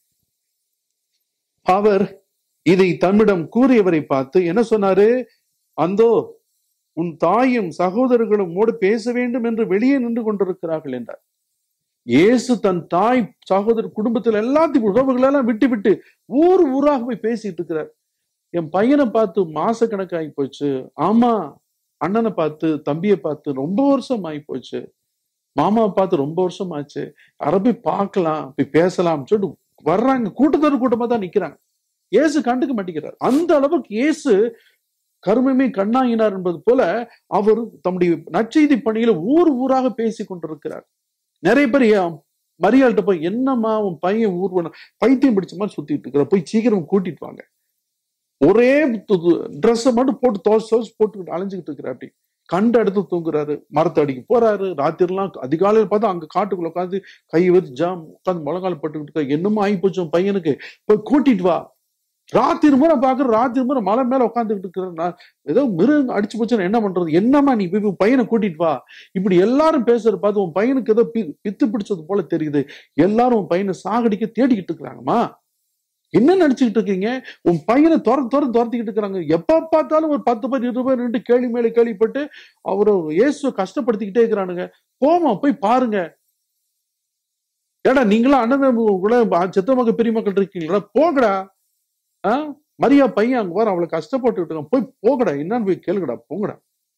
அவர் இதை தம்மிடம் கூறியவரை பார்த்து என்ன சொன்னாரு அந்தோ உன் தாயும் சகோதரர்களும் மோடு பேச வேண்டும் என்று வெளியே நின்று கொண்டிருக்கிறார்கள் என்றார் இயேசு தன் தாய் சகோதர குடும்பத்தில் எல்லாத்தையும் உறவுகளெல்லாம் விட்டு விட்டு ஊர் ஊராக போய் பேசிட்டு இருக்கிறார் என் பையனை பார்த்து மாச கணக்காகி போச்சு ஆமா அண்ணனை பார்த்து தம்பியை பார்த்து ரொம்ப வருஷம் ஆகி போச்சு மாமாவை பார்த்து ரொம்ப வருஷம் ஆச்சு யாரை போய் பார்க்கலாம் போய் பேசலாம் சொல்லிட்டு வர்றாங்க கூட்டத்தொரு கூட்டமா தான் நிக்கிறாங்க இயேசு கண்டுக்க மாட்டேங்கிறார் அந்த அளவுக்கு இயேசு கருமமே கண்ணாயினார் என்பது போல அவர் தம்முடைய நற்செய்தி பணியில ஊர் ஊராக பேசி கொண்டிருக்கிறார் நிறைய பேர் ஏன் மரியாள்கிட்ட போய் என்னம்மா உன் பையன் ஊர்வன பைத்தியம் பிடிச்ச மாதிரி சுத்திட்டு இருக்கிற போய் சீக்கிரம் கூட்டிட்டு வாங்க ஒரே ட்ரெஸ்ஸை மட்டும் போட்டு தோசை தோசை போட்டுக்கிட்டு அலைஞ்சுக்கிட்டு இருக்கிறாட்டி கண்ட இடத்து தூங்குறாரு மரத்தை அடிக்க போறாரு ராத்திரிலாம் அதிகாலையில் பார்த்தா அங்க காட்டுக்குள்ள உட்காந்து கை வச்சு ஜாம் உட்காந்து முழங்கால் பட்டுக்கிட்டு இருக்க என்னமோ ஆகி போச்சு உன் பையனுக்கு போய் கூட்டிட்டு வா ராத்திரி முறை பாக்குற ராத்திரி முறை மலை மேல உட்காந்துக்கிட்டு இருக்கிற நான் ஏதோ மிருகம் அடிச்சு போச்சுன்னா என்ன பண்றது என்னம்மா நீ போய் உன் பையனை கூட்டிட்டு வா இப்படி எல்லாரும் பேசுறத பார்த்து உன் பையனுக்கு ஏதோ பி- பித்து பிடிச்சது போல தெரியுது எல்லாரும் உன் பையனை சாகடிக்க தேடிக்கிட்டு இருக்கிறாங்கம்மா என்ன நினைச்சுக்கிட்டு இருக்கீங்க உன் பையனை துர துர துரத்திக்கிட்டு இருக்கிறாங்க எப்ப பார்த்தாலும் ஒரு பத்து பேர் இருபது பேர் நின்று கேள்வி மேலே கேள்விப்பட்டு அவரை இயேசுவை கஷ்டப்படுத்திக்கிட்டே இருக்கிறானுங்க போமா போய் பாருங்க ஏடா நீங்களும் அண்ணன் கூட செத்த மக பெரிய மக்கள் இருக்கீங்களா போகடா ஆ? மரியா பையன் அங்க வர அவளை கஷ்டப்பட்டுக்கிட்டு இருக்கான். போய் போகடா என்னன்னு போய் கேளுங்கடா போங்கடா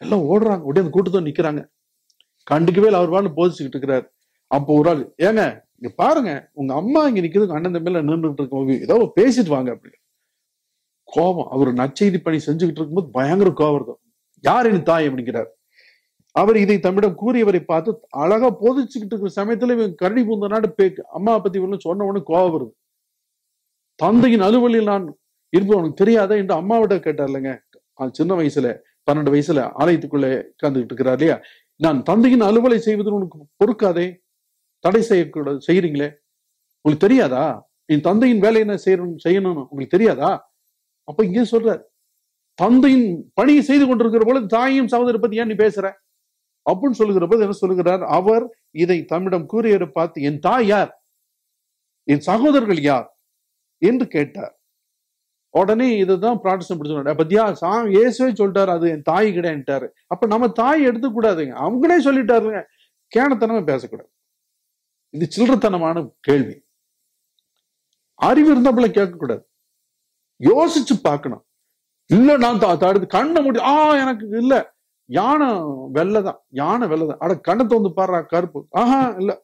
எல்லாம் ஓடுறாங்க உடனே அந்த கூட்டத்தை நிக்கிறாங்க கண்டுக்கவே இல்லை, அவர் வாழ் போதிச்சுக்கிட்டு இருக்கிறார் அப்போ ஒரு ஆள் ஏங்க இங்க பாருங்க உங்க அம்மா இங்க நிக்கிறது அண்ணன் தம்பியில நின்றுட்டு இருக்கோம் ஏதோ பேசிட்டு வாங்க அப்படி கோபம் அவர் நற்செய்தி பணி செஞ்சுக்கிட்டு இருக்கும்போது பயங்கர கோபம் வருது யார் என் தாய் அப்படிங்கிறார் அவர் இதை தம்மிடம் கூறியவரை பார்த்து அழகா போதிச்சுக்கிட்டு இருக்கிற சமயத்துல இவன் கரடி பூந்த நாடு பேக்கு அம்மா பத்தி இவங்களும் சொன்ன உடனே கோபம் வருது தந்தையின் அலுவலில் நான் இருப்பது உனக்கு தெரியாதா என்று அம்மாவிட கேட்டார் இல்லைங்க அவன் சின்ன வயசுல பன்னெண்டு வயசுல ஆலயத்துக்குள்ளே உட்கார்ந்துகிட்டு இருக்கிறார் இல்லையா நான் தந்தையின் அலுவலை செய்வது உனக்கு பொறுக்காதே தடை செய்யக்கூடாது செய்யறீங்களே உங்களுக்கு தெரியாதா என் தந்தையின் வேலையை என்ன செய்யணும் செய்யணும்னு உங்களுக்கு தெரியாதா அப்ப இங்கே சொல்றார் தந்தையின் பணியை செய்து கொண்டிருக்கிற பொழுது தாயும் சகோதரி பத்தி ஏன் நீ பேசுற அப்படின்னு சொல்லுகிற போது என்ன சொல்லுகிறார் அவர் இதை தம்மிடம் கூறியவரை பார்த்து என் தாய் யார் என் சகோதரர்கள் யார் என்று கேட்டார் உடனே இதுதான் பிரார்த்தனை பிடிச்சு பத்தியா சாமி இயேசுவே சொல்லிட்டாரு அது என் தாய் கிடையான்ட்டாரு அப்ப நம்ம தாய் எடுத்துக்கூடாதுங்க அவங்களே சொல்லிட்டாருங்க கேனத்தனமா பேசக்கூடாது இது சில்லறத்தனமான கேள்வி அறிவு இருந்தாப்புல கேட்கக்கூடாது யோசிச்சு பார்க்கணும் இல்ல நான் த- தடுத்து கண்ணை மூடி ஆ எனக்கு இல்ல யானை வெள்ளைதான் யானை வெள்ளைதான் அட கண்ணை வந்து பாடுறா கருப்பு ஆஹா இல்ல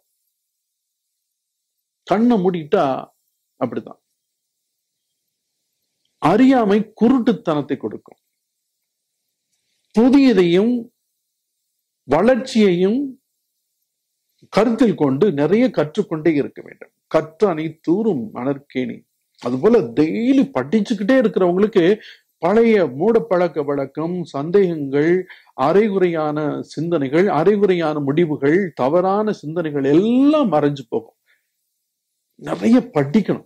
கண்ணை மூடிட்டா அப்படித்தான் அறியாமை குருட்டுத்தனத்தை கொடுக்கும் புதியதையும் வளர்ச்சியையும் கருத்தில் கொண்டு நிறைய கற்றுக்கொண்டே இருக்க வேண்டும் கற்று அனைத்தூரும் மணற்கேணி அதுபோல டெய்லி படிச்சுக்கிட்டே இருக்கிறவங்களுக்கு பழைய மூட பழக்க வழக்கம் சந்தேகங்கள் அரைகுறையான சிந்தனைகள் அரைகுறையான முடிவுகள் தவறான சிந்தனைகள் எல்லாம் மறைஞ்சு போகும் நிறைய படிக்கணும்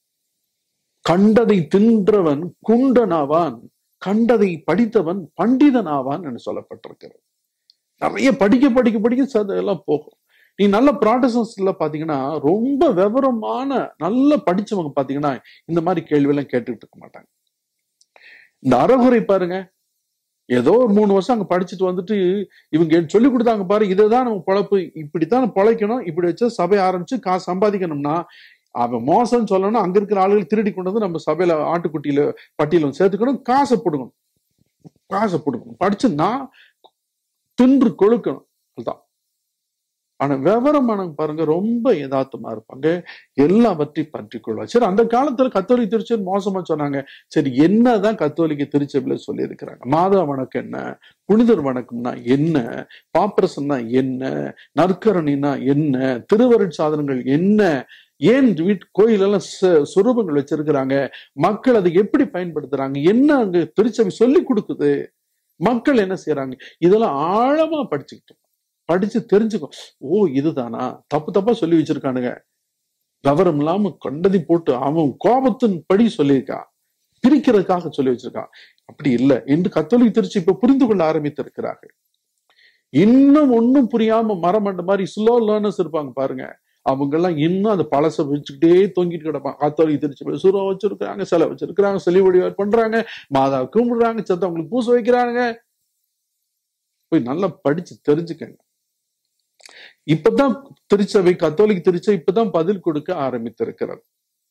கண்டதை தின்றவன் குண்டனாவான் கண்டதை படித்தவன் பண்டிதனாவான் என்று சொல்லப்பட்டிருக்கிறது நிறைய படிக்க படிக்க படிக்க ச- எல்லாம் போகும் நீ நல்ல ப்ராட்டஸ்டன்ஸ்ல பாத்தீங்கன்னா ரொம்ப விவரமான நல்ல படிச்சவங்க பாத்தீங்கன்னா இந்த மாதிரி கேள்வி எல்லாம் கேட்டுட்டு இருக்க மாட்டாங்க இந்த அறகுறை பாருங்க ஏதோ ஒரு மூணு வருஷம் அங்க படிச்சுட்டு வந்துட்டு இவங்க சொல்லி கொடுத்தாங்க பாரு இதுதான் நம்ம பொழப்பு இப்படித்தான் பொழைக்கணும் இப்படி வச்சு சபை ஆரம்பிச்சு காசு சம்பாதிக்கணும்னா அவன் மோசம் சொல்லணும் அங்க இருக்கிற ஆளுகள் திருடி கொண்டு வந்து நம்ம சபையில ஆட்டுக்குட்டியில பட்டியல சேர்த்துக்கணும் காசை போடுக்கணும் காசை போடுக்கணும் படிச்சுன்னா தின்று கொழுக்கணும் அதுதான் ஆனா விவரமானவங்க பாருங்க ரொம்ப யதார்த்தமா இருப்பாங்க எல்லாவற்றையும் பற்றி கொள்வார் சரி அந்த காலத்துல கத்தோலிக்க திருச்சபை மோசமா சொன்னாங்க சரி என்னதான் கத்தோலிக்க திருச்சபையில சொல்லி இருக்கிறாங்க மாதா வணக்கம் என்ன புனிதர் வணக்கம்னா என்ன பாப்பரசம்னா என்ன நற்கரணினா என்ன திருவருட் சாதனங்கள் என்ன ஏன் வீட்டு கோயிலெல்லாம் ச- சுரூபங்கள் வச்சிருக்கிறாங்க மக்கள் அதை எப்படி பயன்படுத்துறாங்க என்ன அங்க திருச்சபை சொல்லி கொடுக்குது மக்கள் என்ன செய்யறாங்க இதெல்லாம் ஆழமா படிச்சுக்கிட்டு படிச்சு தெரிஞ்சுக்கோ ஓ இதுதானா தப்பு தப்பா சொல்லி வச்சிருக்கானுங்க விவரம் இல்லாம கண்டதி போட்டு அவன் கோபத்தின் படி சொல்லியிருக்கான் பிரிக்கிறதுக்காக சொல்லி வச்சிருக்கான் அப்படி இல்லை என்று கத்தோலிக்க திருச்சி இப்ப புரிந்து கொள்ள ஆரம்பித்திருக்கிறார்கள் இன்னும் ஒண்ணும் புரியாம மரமண்ட மாதிரி ஸ்லோ லேர்னர்ஸ் இருப்பாங்க பாருங்க அவங்க எல்லாம் இன்னும் அந்த பழச வச்சுக்கிட்டே தொங்கிட்டு கிடப்பாங்க கத்தோலிக்க திருச்சி சுரம் வச்சிருக்கிறாங்க சிலை வச்சிருக்கிறாங்க செலி வழிபாடு பண்றாங்க மாதா கும்பிடுறாங்க சத்தவங்களுக்கு பூச வைக்கிறாங்க போய் நல்லா படிச்சு தெரிஞ்சுக்கங்க இப்பதான் திருச்சபை கத்தோலிக்க திருச்சபை இப்பதான் பதில் கொடுக்க ஆரம்பித்திருக்கிறது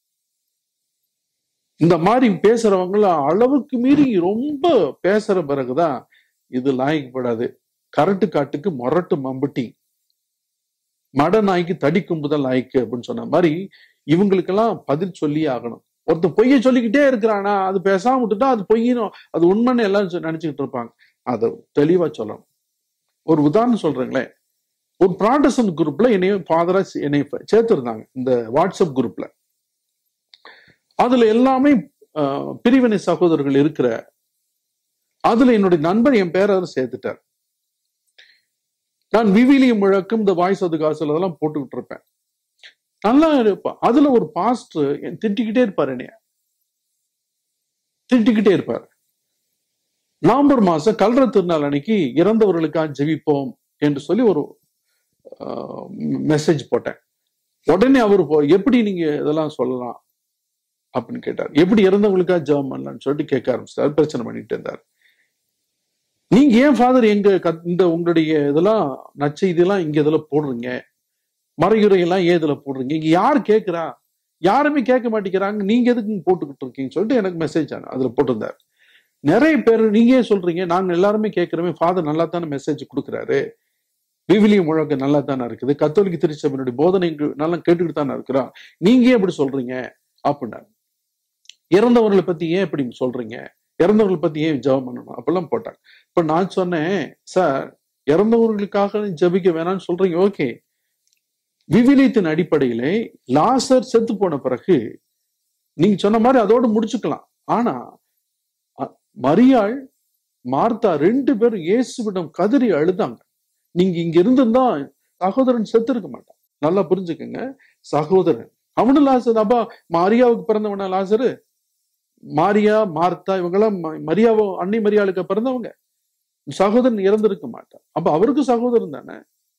இந்த மாதிரி பேசுறவங்கள அளவுக்கு மீறி ரொம்ப பேசுற பிறகுதான் இது லாய்க்கப்படாது கரட்டு காட்டுக்கு மொரட்டு மம்புட்டி மட நாய்க்கு தடி கும்புதல் லாய்க்கு அப்படின்னு சொன்ன மாதிரி இவங்களுக்கெல்லாம் பதில் சொல்லி ஆகணும் ஒருத்தன் பொய்ய சொல்லிக்கிட்டே இருக்கிறானா அது பேசாம விட்டுட்டா அது பொய்யினும் அது உண்மைன்னு எல்லாம் சொ- நினைச்சுக்கிட்டு இருப்பாங்க அதை தெளிவா சொல்லணும் ஒரு உதாரணம் சொல்றேங்களேன் ஒரு ப்ராண்டசன் குரூப்ல என்னைய ஃபாதரா என்னை சேர்த்திருந்தாங்க இந்த வாட்ஸ்அப் குரூப்ல அதுல எல்லாமே ஆஹ், பிரிவினை சகோதரர்கள் இருக்கிற அதுல என்னுடைய நண்பர் என் பேரர் சேர்த்துட்டார் நான் விவிலியம் முழக்கம் இந்த வாய்ஸ் அது காசுல அதெல்லாம் போட்டுக்கிட்டு இருப்பேன் நல்லா இருப்பா அதுல ஒரு பாஸ்டர் திட்டிக்கிட்டே இருப்பார் என்னைய திட்டிக்கிட்டே இருப்பார் நவம்பர் மாசம் கல்ற திருநாள் அன்னைக்கு இறந்தவர்களுக்காக ஜெபிப்போம் என்று சொல்லி ஒரு மெசேஜ் போட்டேன் உடனே அவர் போ- எப்படி நீங்க இதெல்லாம் சொல்லலாம் அப்படின்னு கேட்டார் எப்படி இறந்தவங்களுக்காக ஜெபம் பண்ணலாம்னு சொல்லிட்டு கேட்க ஆரம்பிச்சிட்டார் பிரச்சனை பண்ணிட்டு இருந்தார் நீங்க ஏன் ஃபாதர் எங்க கத்- இந்த உங்களுடைய இதெல்லாம் நற்செய்தியெல்லாம் இங்க இதுல போடுறீங்க மறையுறை எல்லாம் ஏன் இதுல போடுறீங்க இங்க யார் கேட்கிறா யாருமே கேட்க மாட்டேங்கிறாங்க நீங்க எதுக்கு இங்க போட்டுக்கிட்டு இருக்கீங்கன்னு சொல்லிட்டு எனக்கு மெசேஜ் ஆன அதுல போட்டிருந்தார் நிறைய பேர் நீங்க ஏன் சொல்றீங்க நாங்க எல்லாருமே கேட்கிறோமே ஃபாதர் நல்லா தானே மெசேஜ் கொடுக்குறாரு விவிலிய முழக்க நல்லா தானே இருக்குது கத்தோலிக்க திருச்சபையினுடைய போதனைகள் நல்லா கேட்டுக்கிட்டு தானே இருக்கிறோம் நீங்க ஏன் இப்படி சொல்றீங்க அப்படின்னா இறந்தவர்களை பத்தி ஏன் இப்படி சொல்றீங்க இறந்தவர்களை பத்தி ஏன் ஜெபம் பண்ணணும் அப்பெல்லாம் போட்டாங்க இப்ப நான் சொன்னேன் சார் இறந்தவர்களுக்காக ஜெபிக்க வேணாம்னு சொல்றீங்க ஓகே விவிலியத்தின் அடிப்படையிலே லாசர் செத்து போன பிறகு நீங்க சொன்ன மாதிரி அதோட முடிச்சுக்கலாம் ஆனா அ- மரியாள் மார்த்தா ரெண்டு பேரும் இயேசுவிடம் கதறி அழுதாங்க நீங்க இங்க இருந்திருந்தா சகோதரன் செத்து இருக்க மாட்டான் நல்லா புரிஞ்சுக்கங்க சகோதரன் அவனும் லாசர் அப்பா மரியாவுக்கு பிறந்தவனா லாசரு மாரியா மார்த்தா இவங்கெல்லாம் ம- மரியாவோ அன்னை மரியாளுக்கு பிறந்தவங்க சகோதரன் இறந்திருக்க மாட்டான் அப்ப அவருக்கு சகோதரன் தானே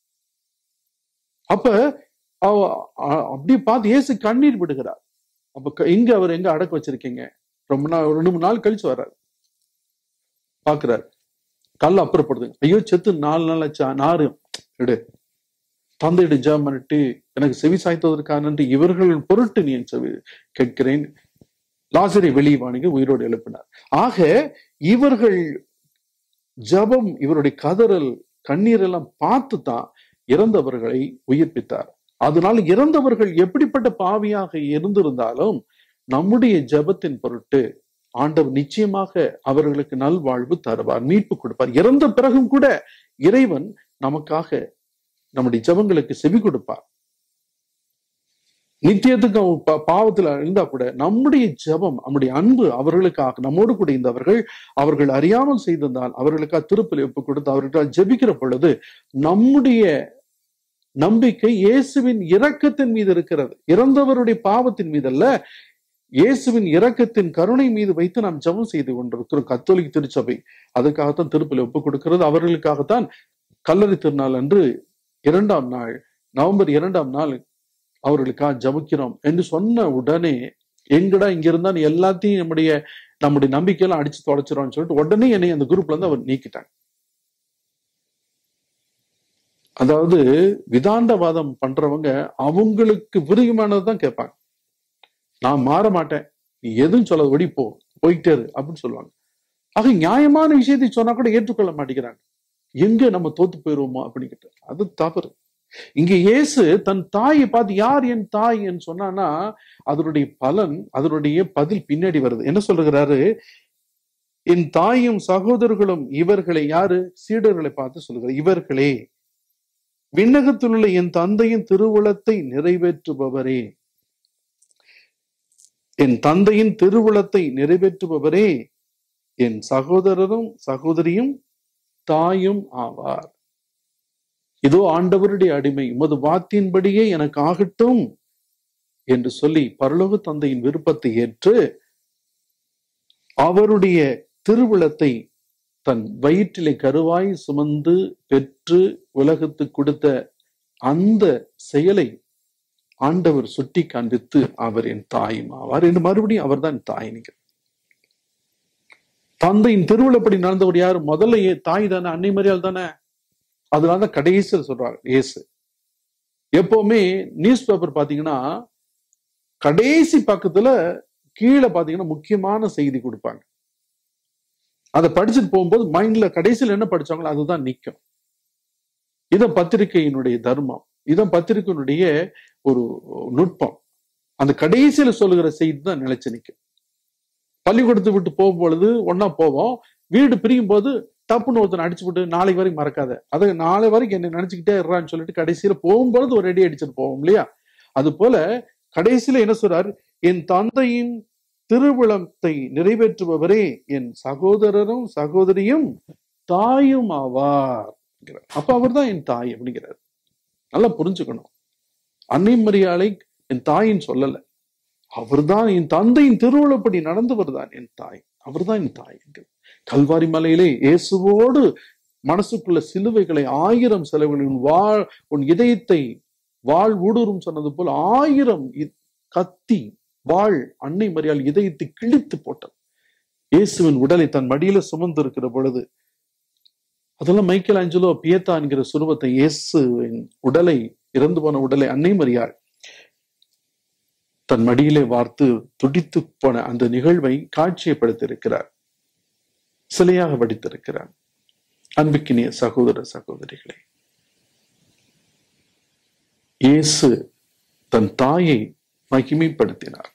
அப்ப அவ அ- அப்படியே பார்த்து இயேசு கண்ணீர் விடுகிறார் அப்ப க- எங்க அவர் எங்க அடக்க வச்சிருக்கீங்க ரொம்ப நாள் ஒரு ரெண்டு மூணு நாள் கழிச்சு வர்றாரு பாக்குறாரு கல் அப்புறப்படுது ஐயோ செத்து நாலு நாள் ஆச்சா நாறு எடு தந்தையிட ஜெபம் பண்ணிட்டு எனக்கு செவி சாய்த்ததற்காக நன்றி இவர்களின் பொருட்டு நீ என் செவி கேட்கிறேன் லாசரை வெளியே வாணிக உயிரோடு எழுப்பினார் ஆக இவர்கள் ஜெபம் இவருடைய கதறல் கண்ணீர் எல்லாம் பார்த்து தான் இறந்தவர்களை உயிர்ப்பித்தார் அதனால் இறந்தவர்கள் எப்படிப்பட்ட பாவியாக இருந்திருந்தாலும் நம்முடைய ஜெபத்தின் பொருட்டு ஆண்டவர் நிச்சயமாக அவர்களுக்கு நல்வாழ்வு தருவார் மீட்பு கொடுப்பார் இறந்த பிறகும் கூட இறைவன் நமக்காக நம்முடைய ஜெபங்களுக்கு செவி கொடுப்பார் நித்தியத்துக்கு அவன் பா- பாவத்துல இருந்தா கூட நம்முடைய ஜெபம் நம்முடைய அன்பு அவர்களுக்காக நம்மோடு கூட இருந்தவர்கள் அவர்கள் அறியாமல் செய்திருந்தால் அவர்களுக்காக திருப்பலி ஒப்பு கொடுத்து அவர்களுக்காக ஜெபிக்கிற பொழுது நம்முடைய நம்பிக்கை இயேசுவின் இரக்கத்தின் மீது இருக்கிறது இறந்தவருடைய பாவத்தின் மீது அல்ல இயேசுவின் இரக்கத்தின் கருணை மீது வைத்து நாம் ஜெபம் செய்து கொண்டிருக்கிறோம் கத்தோலிக்க திருச்சபை அதுக்காகத்தான் திருப்பலி ஒப்பு கொடுக்கிறது அவர்களுக்காகத்தான் கல்லறை திருநாள் அன்று இரண்டாம் நாள் நவம்பர் இரண்டாம் நாள் அவர்களுக்காக ஜபிக்கிறோம் என்று சொன்ன உடனே எங்கடா இங்க இருந்தா நீ எல்லாத்தையும் நம்முடைய நம்முடைய நம்பிக்கையெல்லாம் அடிச்சு தொலைச்சிரும்னு சொல்லிட்டு உடனே என்னை அந்த குரூப்ல இருந்து அவர் நீக்கிட்டாங்க அதாவது விதாந்தவாதம் பண்றவங்க அவங்களுக்கு விருகமானதுதான் கேட்பாங்க நான் மாற மாட்டேன் நீ எதுவும் சொல்ல ஓடி போ போயிட்டே இரு அப்படின்னு சொல்லுவாங்க ஆக நியாயமான விஷயத்தை சொன்னா கூட ஏற்றுக்கொள்ள மாட்டேங்கிறாங்க எங்க நம்ம தோத்து போயிருவோமோ அப்படிங்கிட்டு அது தவறு இங்க இயேசு தன் தாயை பார்த்து யார் என் தாய் என்று சொன்னான்னா அதனுடைய பலன் அதனுடைய பதில் பின்னாடி வருது என்ன சொல்லுகிறாரு என் தாயும் சகோதரர்களும் இவர்களை யாரு சீடர்களை பார்த்து சொல்லுகிறார் இவர்களே விண்ணகத்தில் உள்ள என் தந்தையின் திருவுளத்தை நிறைவேற்றுபவரே என் தந்தையின் திருவுளத்தை நிறைவேற்றுபவரே என் சகோதரரும் சகோதரியும் தாயும் ஆவார் இதோ ஆண்டவருடைய அடிமை உமது வாத்தின்படியே எனக்கு ஆகட்டும் என்று சொல்லி பரலோக தந்தையின் விருப்பத்தை ஏற்று அவருடைய திருவிழத்தை தன் வயிற்றிலே கருவாய் சுமந்து பெற்று உலகத்துக்கு கொடுத்த அந்த செயலை ஆண்டவர் சுட்டி காண்பித்து அவர் என் தாயும் ஆவார் என்று மறுபடியும் அவர்தான் என் தாய் நீங்க தந்தையின் திருவிழப்படி நடந்தவர் யார் முதல்ல ஏ- தாய் தானே அன்னை மரியாள் தானே அதனாலதான் கடைசியில் சொல்றாரு இயேசு எப்பவுமே நியூஸ் பேப்பர் பாத்தீங்கன்னா கடைசி பக்கத்துல கீழே பாத்தீங்கன்னா முக்கியமான செய்தி கொடுப்பாங்க அதை படிச்சுட்டு போகும்போது மைண்ட்ல கடைசியில் என்ன படிச்சாங்களோ அதுதான் நிக்கும் இதான் பத்திரிகையினுடைய தர்மம் இதான் பத்திரிகையினுடைய ஒரு நுட்பம் அந்த கடைசியில சொல்லுகிற செய்தி தான் நிலைச்சு நிக்கும் பள்ளிக்கூடத்தை விட்டு போகும்பொழுது ஒண்ணா போவோம் வீடு பிரியும் போது டப்புன்னு ஒருத்தன் அடிச்சு விட்டு நாளைக்கு வரைக்கும் மறக்காத அதை நாளை வரைக்கும் என்ன நினைச்சுக்கிட்டே இருறான்னு சொல்லிட்டு கடைசியில போகும்பொழுது ஒரு ரெடி அடிச்சுட்டு போவோம் இல்லையா அது போல கடைசியில என்ன சொல்றார் என் தந்தையின் திருவிழத்தை நிறைவேற்றுபவரே என் சகோதரரும் சகோதரியும் தாயும் ஆவார் என்கிறார். அப்ப அவர்தான் என் தாய் அப்படிங்கிறார் நல்லா புரிஞ்சுக்கணும் அன்னை மரியாதை என் தாயின்னு சொல்லல அவர்தான் என் தந்தையின் திருவிழப்படி நடந்தவர் தான் என் தாய் அவர்தான் என் தாய் என்கிறார். கல்வாரி மலையிலே இயேசுவோடு மனசுக்குள்ள சிலுவைகளை ஆயிரம் செலவுகள் உன் வாழ் உன் இதயத்தை வாழ் ஊடுருவும் சொன்னது போல் ஆயிரம் இ- கத்தி வாழ் அன்னை மரியாள் இதயத்தை கிழித்து போட்டது இயேசுவின் உடலை தன் மடியில சுமந்திருக்கிற பொழுது அதெல்லாம் மைக்கேல் ஆஞ்சலோ பியத்தா என்கிற சுருவத்தை இயேசுவின் உடலை இறந்து போன உடலை அன்னை மரியாள் தன் மடியிலே வார்த்து துடித்து போன அந்த நிகழ்வை காட்சியப்படுத்தி இருக்கிறார் சிலையாக வடித்திருக்கிறார் அன்புக்கினிய சகோதர சகோதரிகளே இயேசு தன் தாயை மகிமைப்படுத்தினார்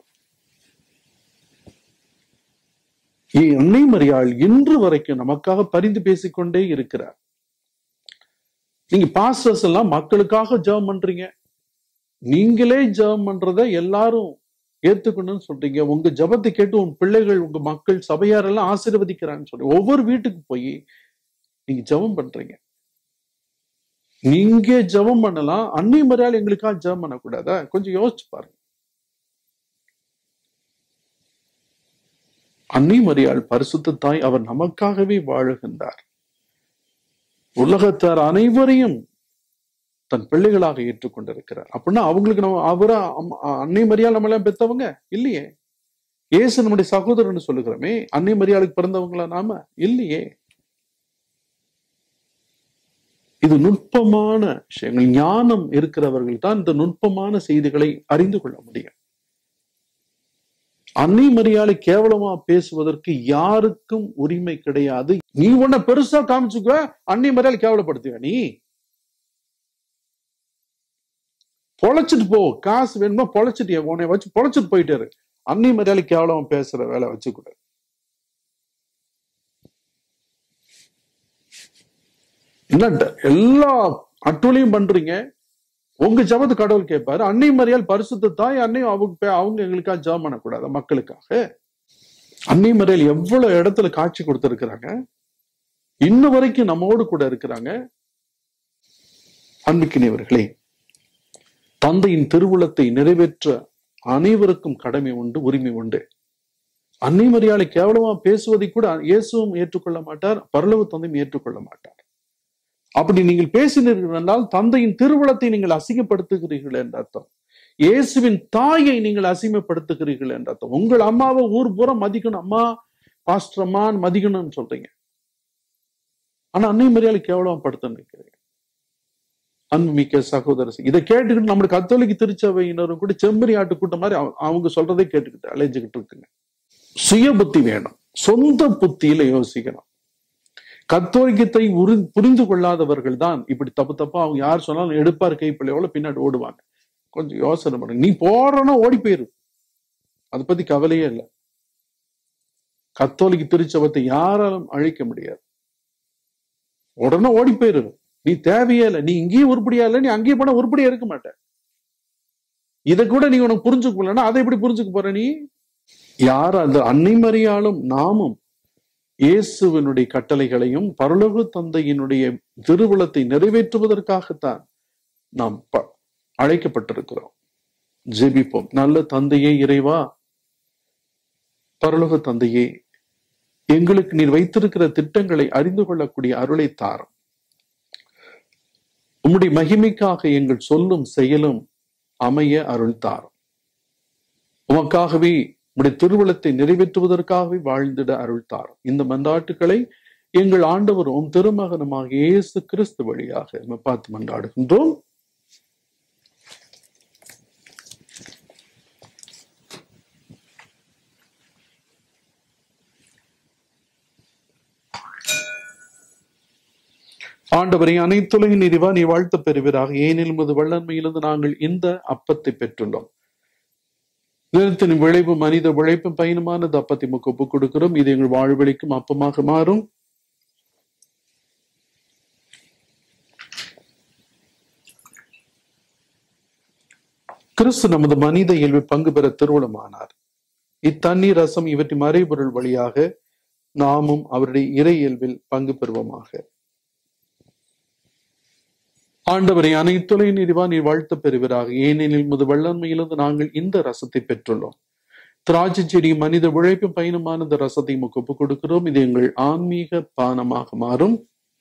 அன்னை மரியாள் இன்று வரைக்கும் நமக்காக பரிந்து பேசிக்கொண்டே இருக்கிறார் நீங்க பாஸ்டர்ஸ் எல்லாம் மக்களுக்காக ஜெபம் பண்றீங்க நீங்களே ஜெபம் பண்றத எல்லாரும் ஏத்துக்கணும்னு சொல்றீங்க உங்க ஜபத்தை கேட்டு உங்க பிள்ளைகள் உங்க மக்கள் சபையார் எல்லாம் ஆசீர்வதிக்கிறான்னு சொல்லி ஒவ்வொரு வீட்டுக்கு போய் நீங்க ஜெபம் பண்றீங்க நீங்க ஜெபம் பண்ணலாம் அன்னை மரியாள் எங்களுக்காக ஜெபம் பண்ணக்கூடாதா கொஞ்சம் யோசிச்சு பாருங்க அன்னை மரியாள் பரிசுத்த தாய் அவர் நமக்காகவே வாழுகின்றார் உலகத்தார் அனைவரையும் தன் பிள்ளைகளாக ஏற்றுக்கொண்டிருக்கிறார் அப்படின்னா அவங்களுக்கு நம்ம அவரா அன்னை மரியாள் நம்ம எல்லாம் பெத்தவங்க இல்லையே ஏசு நம்முடைய சகோதரன் சொல்லுகிறோமே அன்னை மரியாளுக்கு பிறந்தவங்களா நாம இல்லையே இது நுட்பமான விஷயங்கள் ஞானம் இருக்கிறவர்கள் தான் இந்த நுட்பமான செய்திகளை அறிந்து கொள்ள முடியும் அன்னை மரியாதை கேவலமா பேசுவதற்கு யாருக்கும் உரிமை கிடையாது நீ உன்ன பெருசா காமிச்சுக்க அன்னை மரியாதை கேவலப்படுத்துவ நீ பொழைச்சிட்டு போ காசு வேணுமா பொழைச்சிட்டு உன்னை வச்சு பொழைச்சிட்டு போயிட்டாரு அன்னை மரியாதை கேவலமா பேசுற வேலை வச்சுக்கூட என்னட்ட எல்லா அட்டுலையும் பண்றீங்க உங்க ஜபத்து கடவுள் கேட்பாரு அன்னை மரியால் பரிசுத்த தாய் அன்னை அவங்க அவங்க எங்களுக்காக ஜபம் பண்ணக்கூடாது மக்களுக்காக அன்னை மரியால் எவ்வளவு இடத்துல காட்சி கொடுத்திருக்கிறாங்க இன்ன வரைக்கும் நம்மோடு கூட இருக்கிறாங்க அன்புக்கினியவர்களே தந்தையின் திருவுளத்தை நிறைவேற்ற அனைவருக்கும் கடமை உண்டு உரிமை உண்டு அன்னை மரியாதை கேவலமா பேசுவதை கூட இயேசுவும் ஏற்றுக்கொள்ள மாட்டார் பரலவு தந்தையும் ஏற்றுக்கொள்ள மாட்டார் அப்படி நீங்கள் பேசினீர்கள் என்றால் தந்தையின் திருவுளத்தை நீங்கள் அசிங்கப்படுத்துகிறீர்கள் என்ற அர்த்தம் இயேசுவின் தாயை நீங்கள் அசிங்கப்படுத்துகிறீர்கள் என்ற அர்த்தம் உங்கள் அம்மாவை ஊர் பூரா மதிக்கணும் அம்மா பாஸ்டர் அம்மான்னு மதிக்கணும்னு சொல்றீங்க ஆனா அன்னை மரியாதை கேவலமா படுத்த நிற்கிறீங்க அன்புமிக்க சகோதரர் இதை கேட்டுக்கிட்டு நம்மளுக்கு கத்தோலிக்கு திருச்சபையினரும் கூட செம்பரி ஆட்டு கூட்டம் மாதிரி அவங்க சொல்றதை கேட்டுக்கிட்டு அலைஞ்சுக்கிட்டு இருக்குங்க சுய புத்தி வேணும் சொந்த புத்தியில யோசிக்கணும் கத்தோலிக்கத்தை உரு புரிந்து கொள்ளாதவர்கள் தான் இப்படி தப்பு தப்பா அவங்க யார் சொன்னாலும் எடுப்பார் கைப்பிள்ளையோட பின்னாடி ஓடுவாங்க கொஞ்சம் யோசனை பண்ணு நீ போறனா ஓடி போயிரு அதை பத்தி கவலையே இல்லை கத்தோலிக்க திருச்சபத்தை யாராலும் அழிக்க முடியாது உடனே ஓடி போயிரு நீ தேவையே இல்லை நீ இங்கேயும் உருப்படியா இல்லை நீ அங்கேயும் போனா உருப்படியா இருக்க மாட்ட இதை கூட நீ உனக்கு புரிஞ்சுக்க போலன்னா அதை எப்படி புரிஞ்சுக்க போற நீ யார் அந்த அன்னை மறியாலும் நாமும் இயேசுவனுடைய கட்டளைகளையும் பரலோக தந்தையினுடைய திருவுளத்தை நிறைவேற்றுவதற்காகத்தான் நாம் அழைக்கப்பட்டிருக்கிறோம் ஜெபிப்போம் நல்ல தந்தையே இறைவா பரலோக தந்தையே எங்களுக்கு நீர் வைத்திருக்கிற திட்டங்களை அறிந்து கொள்ளக்கூடிய அருளை தாரும் உம்முடைய மகிமைக்காக எங்கள் சொல்லும் செயலும் அமைய அருள் தாரும் உமக்காகவே உடைய திருவிழத்தை நிறைவேற்றுவதற்காகவே வாழ்ந்திட அருள் தாரும் இந்த மன்றாட்டுகளை எங்கள் ஆண்டவரும் திருமகனமாக இயேசு கிறிஸ்து வழியாக நம்ம பார்த்து மன்றாடுகின்றோம் ஆண்டவரை அனைத்துலகின் நிறைவா நீ வாழ்த்து பெறுவீராக ஏனில் முது வல்லன்மையிலிருந்து நாங்கள் இந்த அப்பத்தை பெற்றுள்ளோம் நிலத்தின் விளைவு மனித உழைப்பும் பயனுமானது அப்பத்தை முக்கு ஒப்புக் கொடுக்கிறோம் இது எங்கள் வாழ்வழிக்கும் அப்பமாக மாறும் கிறிஸ்து நமது மனித இயல்பு பங்கு பெற திருவுளமானார் இத்தண்ணீர் ரசம் இவற்றின் மறைபொருள் வழியாக நாமும் அவருடைய இறை இயல்பில் பங்கு பெறுவோமாக ஆண்டவரை அனைத்துலை நீதிவா நீர் வாழ்த்து பெறுவீராக ஏனெனில் முது வல்லன்மையிலிருந்து நாங்கள் இந்த ரசத்தை பெற்றுள்ளோம் திராட்சை செடி மனித உழைப்பு பயணமான இந்த ரசத்தை முக்கு ஒப்புக் கொடுக்கிறோம் இது எங்கள் ஆன்மீக பானமாக மாறும்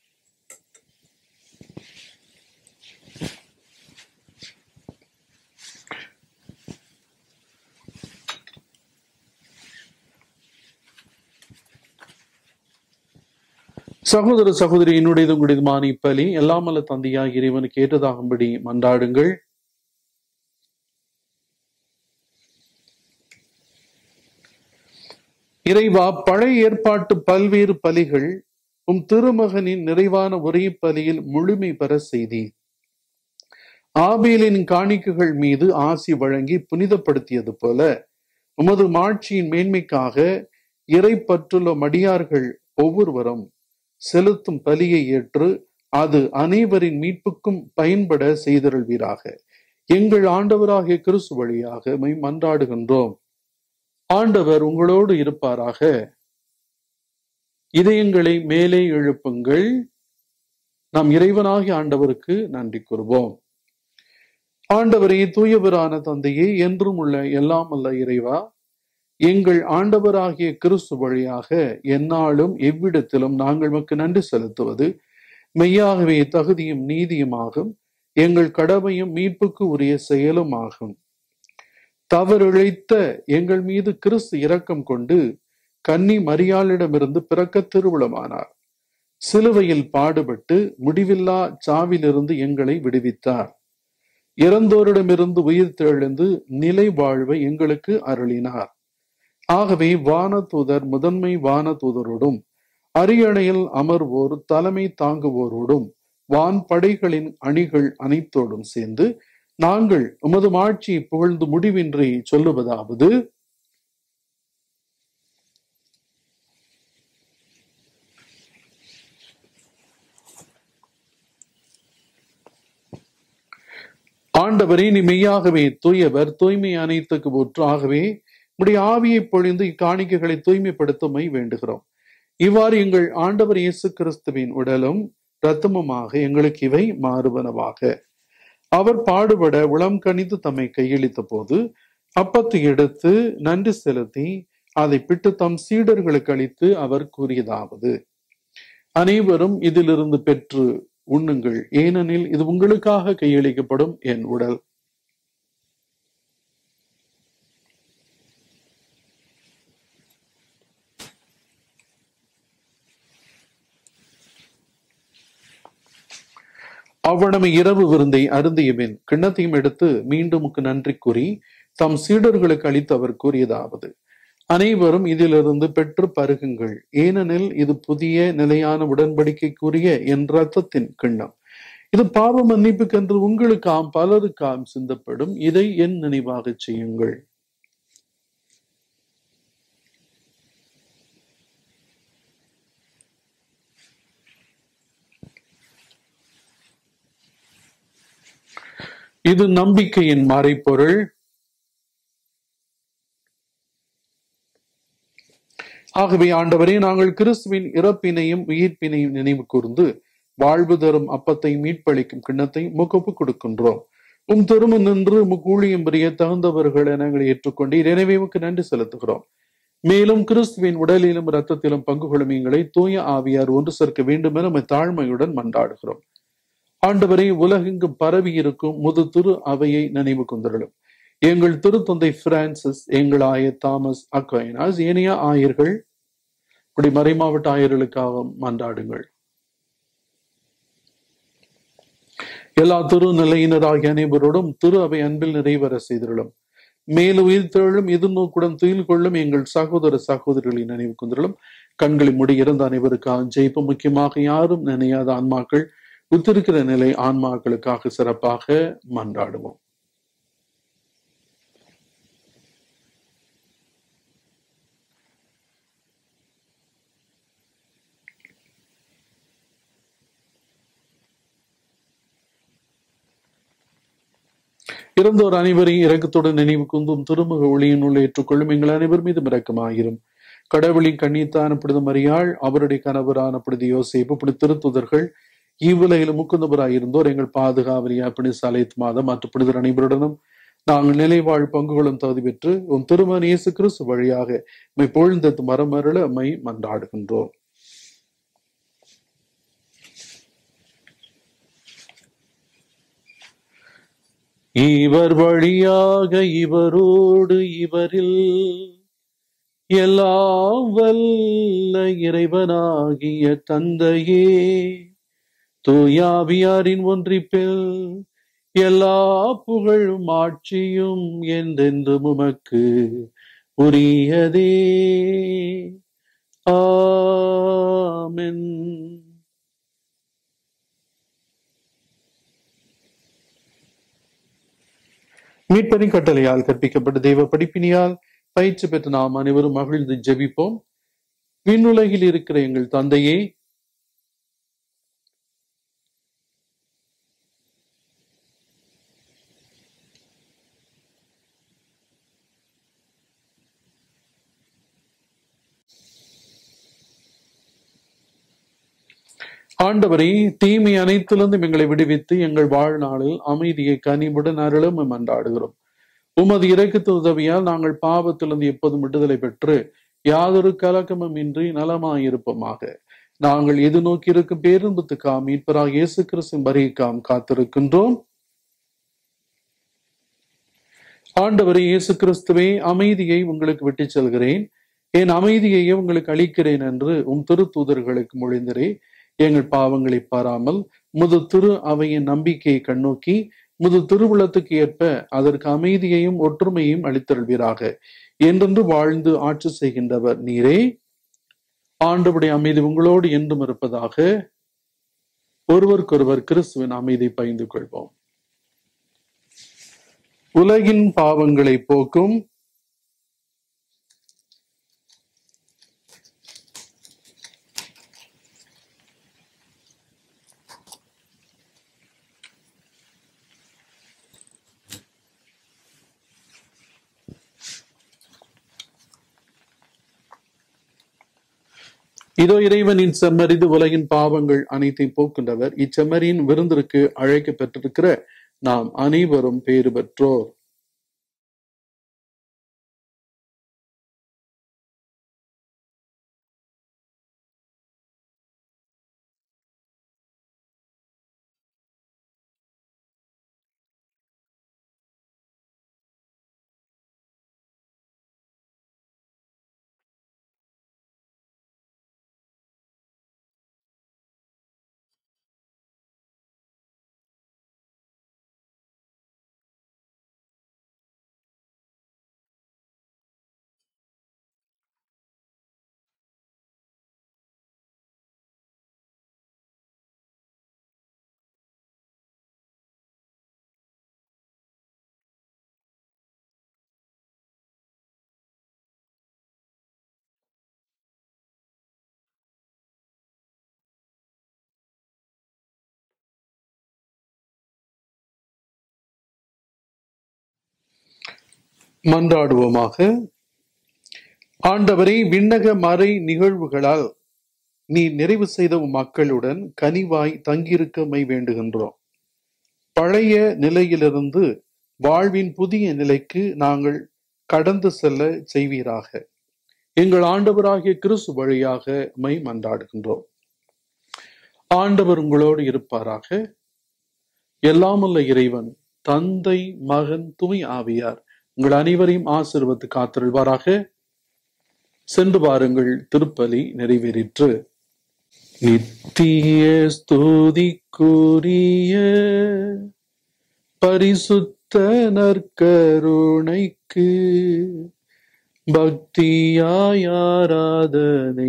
சகோதர சகோதரி என்னுடையது உங்களுடையதுமான இப்பலி எல்லாமல்ல தந்தையாக இறைவனுக்கு ஏற்றதாகும்படி மன்றாடுங்கள் இறைவா பழைய ஏற்பாட்டு பல்வேறு பலிகள் உம் திருமகனின் நிறைவான ஒரே பலியில் முழுமை பெற செய்தீர் ஆபேலின் காணிக்கைகள் மீது ஆசி வழங்கி புனிதப்படுத்தியது போல உமது மாட்சியின் மேன்மைக்காக இறை பற்றுள்ள மடியார்கள் ஒவ்வொருவரும் செலுத்தும் பலியை ஏற்று அது அனைவரின் மீட்புக்கும் பயன்பட செய்தருள்வீராக எங்கள் ஆண்டவராகிய கிறிஸ்து வழியாக மை மன்றாடுகின்றோம் ஆண்டவர் உங்களோடு இருப்பாராக இதயங்களை மேலே எழுப்புங்கள் நாம் இறைவனாகிய ஆண்டவருக்கு நன்றி கூறுவோம் ஆண்டவரே தூயவரான தந்தையே என்றும் உள்ள எல்லாம் அல்ல இறைவா எங்கள் ஆண்டவராகிய கிறிஸ்து வழியாக எந்நாளும் எவ்விடத்திலும் நாங்கள் மக்கு நன்றி செலுத்துவது மெய்யாகவே தகுதியும் நீதியுமாகும் எங்கள் கடமையும் மீட்புக்கு உரிய செயலும் ஆகும் தவறிழைத்த எங்கள் மீது கிறிஸ்து இரக்கம் கொண்டு கன்னி மரியாளிடமிருந்து பிறக்க திருவுளமானார் சிலுவையில் பாடுபட்டு முடிவில்லா சாவிலிருந்து எங்களை விடுவித்தார் இறந்தோரிடமிருந்து உயிர் தெழுந்து நிலை வாழ்வை எங்களுக்கு அருளினார் ஆகவே வானதூதர் முதன்மை வானதூதரோடும் அரியணையில் அமர்வோர் தலைமை தாங்குவோரோடும் வான் படைகளின் அணிகள் அனைத்தோடும் சேர்ந்து நாங்கள் உமது மாட்சியை புகழ்ந்து முடிவின்றி சொல்லுவதாவது ஆண்டவரே நீ மெய்யாகவே தூயவர் தூய்மை அனைத்துக்கு ஒற்று ஆகவே உடைய ஆவியை பொழிந்து இக்காணிக்கைகளை தூய்மைப்படுத்துமை வேண்டுகிறோம் இவ்வாறு எங்கள் ஆண்டவர் இயேசு கிறிஸ்துவின் உடலும் இரத்தமுமாக எங்களுக்கு இவை மாறுவனவாக அவர் பாடுபட உளம் கணித்து தம்மை கையளித்த போது அப்பத்தை எடுத்து நன்றி செலுத்தி அதை பிட்டு தம் சீடர்களுக்கு அளித்து அவர் கூறியதாவது அனைவரும் இதிலிருந்து பெற்று உண்ணுங்கள் ஏனெனில் இது உங்களுக்காக கையளிக்கப்படும் என் உடல் அவ்வளவு இரவு விருந்தை அருந்திய பின் கிண்ணத்தையும் எடுத்து மீண்டும் நன்றி கூறி தம் சீடர்களுக்கு அளித்து அவர் கூறியதாவது அனைவரும் இதிலிருந்து பெற்று பருகுங்கள் ஏனெனில் இது புதிய நிலையான உடன்படிக்கைக்குரிய என் ரத்தத்தின் கிண்ணம் இது பாவ மன்னிப்புக்கென்று உங்களுக்காம் பலருக்காம் சிந்தப்படும் இதை என் நினைவாக செய்யுங்கள் இது நம்பிக்கையின் மறைப்பொருள் ஆகவே ஆண்டவரே நாங்கள் கிறிஸ்துவின் இறப்பினையும் உயிர்ப்பினையும் நினைவு கூர்ந்து வாழ்வு தரும் அப்பத்தை மீட்பளிக்கும் கிண்ணத்தை முகப்பு கொடுக்கின்றோம் உம் திரும்ப நின்று முக்கூழியம் புரிய தகுந்தவர்கள் எங்களை ஏற்றுக்கொண்டு எனவே உமக்கு நன்றி செலுத்துகிறோம் மேலும் கிறிஸ்துவின் உடலிலும் இரத்தத்திலும் பங்கு கொள்ளும் எங்களை தூய ஆவியார் ஒன்று சேர்க்க வேண்டும் என நம்ம தாழ்மையுடன் மன்றாடுகிறோம் ஆண்டவரை உலகெங்கும் பரவி இருக்கும் முது திரு அவையை நினைவு கொண்டிருளும் எங்கள் திருத்தந்தை பிரான்சிஸ் எங்கள் ஆயர் தாமஸ் அக்வைனாஸ் ஏனைய ஆயர்கள் இப்படி மறைமாவட்ட ஆயர்களுக்காக மன்றாடுங்கள் எல்லா திரு நிலையினராகிய அனைவரோடும் திரு அவை அன்பில் நிறைவேற செய்திருளும் மேலும் உயிர்த்தெழும் எதிர்நோக்குடன் துயில் கொள்ளும் எங்கள் சகோதர சகோதரிகளை நினைவு கொண்டிருளும் கண்களை முடி இறந்த அனைவருக்காக ஜெயிப்பு முக்கியமாக யாரும் நினையாத ஆன்மாக்கள் உத்திருக்கிற நிலை ஆன்மாக்களுக்காக சிறப்பாக மன்றாடுவோம் இறந்தோர் அனைவரையும் இரக்கத்துடன் நினைவு குந்தும் திருமுக ஒளியின் உள்ள ஏற்றுக்கொள்ளும் எங்கள் அனைவர் மீதும் இரக்கமாயிரும் கடவுளின் கண்ணியத்தான புனித மரியாள் அவருடைய கணவரான புனித யோசேப்பு புனித திருத்துதர்கள் இவ்வுலகில் முக்குந்தவராயிருந்தோர் எங்கள் பாதுகாவலியா புனித சலைத் மாதம் மற்ற புனிதர் அனைவருடனும் நாங்கள் நிலைவாழ் பங்குகளும் தகுதி பெற்று உன் திருமண இயேசு கிறிஸ்து வழியாக மை பொழுந்தத்து மரமருள மை மன்றாடுகின்றோம் இவர் வழியாக இவரோடு இவரில் எல்லாம் வல்ல இறைவனாகிய தந்தையே தூயாவியாரின் ஒன்றிப்பில் எல்லா புகழும் ஆட்சியும் என்றென்றும் உமக்கு உரியதே ஆமென் மீட்பரின் கட்டளையால் கற்பிக்கப்பட்ட தெய்வ படிப்பினியால் பயிற்சி பெற்ற நாம் அனைவரும் மகிழ்ந்து ஜெபிப்போம் விண்ணுலகில் இருக்கிற எங்கள் தந்தையே ஆண்டவரே தீமை அனைத்திலிருந்தும் எங்களை விடுவித்து எங்கள் வாழ்நாளில் அமைதியை கனிவுடன் அருளும் மன்றாடுகிறோம் உமது இறக்கத்து உதவியால் நாங்கள் பாவத்திலிருந்து எப்போதும் விடுதலை பெற்று யாதொரு கலக்கமும் இன்றி நலமாயிருப்போமாக நாங்கள் எது நோக்கி இருக்கும் பேரும்பத்துக்காம் மீட்பராக இயேசு கிறிஸ்துவின் வருகைக்காம் காத்திருக்கின்றோம் ஆண்டவரே இயேசு கிறிஸ்துவே அமைதியை உங்களுக்கு விட்டுச் செல்கிறேன் என் அமைதியையே உங்களுக்கு அளிக்கிறேன் என்று உம் திருத்தூதர்களுக்கு மொழிந்தரே எங்கள் பாவங்களை பாராமல் முது திரு அவையின் நம்பிக்கையை கண்ணோக்கி முது திருவுளத்துக்கு ஏற்ப அதற்கு அமைதியையும் ஒற்றுமையும் அளித்தருள்வீராக என்றென்று வாழ்ந்து ஆட்சி செய்கின்றவர் நீரே ஆண்டவுடைய அமைதி உங்களோடு என்றும் இருப்பதாக ஒருவருக்கொருவர் கிறிஸ்துவின் அமைதி பகிர்ந்து கொள்வோம் உலகின் பாவங்களை போக்கும் இதோ இறைவனின் செம்மறிது உலகின் பாவங்கள் அனைத்தையும் போக்கின்றவர் இச்செம்மறியின் விருந்திற்கு அழைக்க பெற்றிருக்கிற நாம் அனைவரும் பேறு பெற்றோர் மன்றாடுவோமாக ஆண்டவரை விண்ணக மறை நிகழ்வுகளால் நீ நிறைவு செய்த உம் மக்களுடன் கனிவாய் தங்கியிருக்கமை வேண்டுகின்றோம் பழைய நிலையிலிருந்து வாழ்வின் புதிய நிலைக்கு நாங்கள் கடந்து செல்ல செய்வீராக எங்கள் ஆண்டவராகிய கிறிஸ்து வழியாக மை மன்றாடுகின்றோம் ஆண்டவர் உங்களோடு இருப்பாராக எல்லாமல்ல இறைவன் தந்தை மகன் துணை ஆவியார் உங்கள் அனைவரையும் ஆசிர்வத்து காத்திருவாராக சென்று பாருங்கள் திருப்பலி நிறைவேறிற்று நித்திய ஸ்துதிக்குரிய பரிசுத்த நற்கருணைக்கு பக்தியாய் ஆராதனை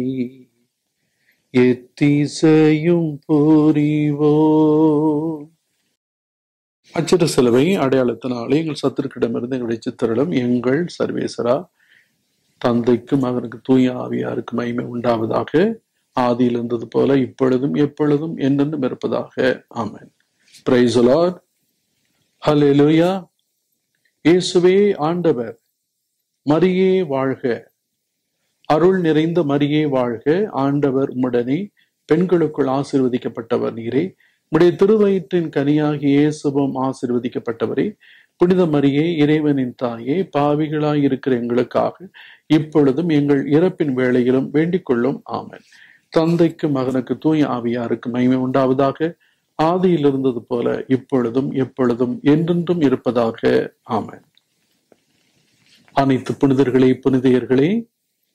எத்திசையும் புரிவோம் அச்சிட்ட சிலுவை அடையாளத்தினாலே எங்கள் சத்துருக்கிடமிருந்து எங்களுடைய சித்திரலும் எங்கள் சர்வேசரா தந்தைக்கும் மகனுக்கு தூய ஆவியாருக்கு மகிமை உண்டாவதாக ஆதியில் இருந்தது போல இப்பொழுதும் எப்பொழுதும் என்னென்னும் இருப்பதாக ஆமென் பிரைஸ் லார்ட் ஹalleluya இயேசுவே ஆண்டவர் மரியே வாழ்க அருள் நிறைந்த மரியே வாழ்க ஆண்டவர் உம்முடனே பெண்களுக்குள் ஆசீர்வதிக்கப்பட்டவர் நீரே உடைய திருவயிற்றின் கனியாகிய இயேசுவும் ஆசீர்வதிக்கப்பட்டவரே புனித மரியே இறைவனின் தாயே பாவிகளாய் இருக்கிற எங்களுக்காக இப்பொழுதும் எங்கள் இறப்பின் வேளையிலும் வேண்டிக் கொள்ளும் ஆமென் தந்தைக்கு மகனுக்கு தூய ஆவியாருக்கு மகிமை உண்டாவதாக ஆதியில் இருந்தது போல இப்பொழுதும் எப்பொழுதும் என்றென்றும் இருப்பதாக ஆமென் அனைத்து புனிதர்களே புனிதையர்களே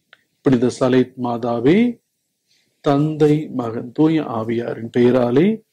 புனித சலைத் மாதாவே தந்தை மகன் தூய ஆவியாரின் பெயராலே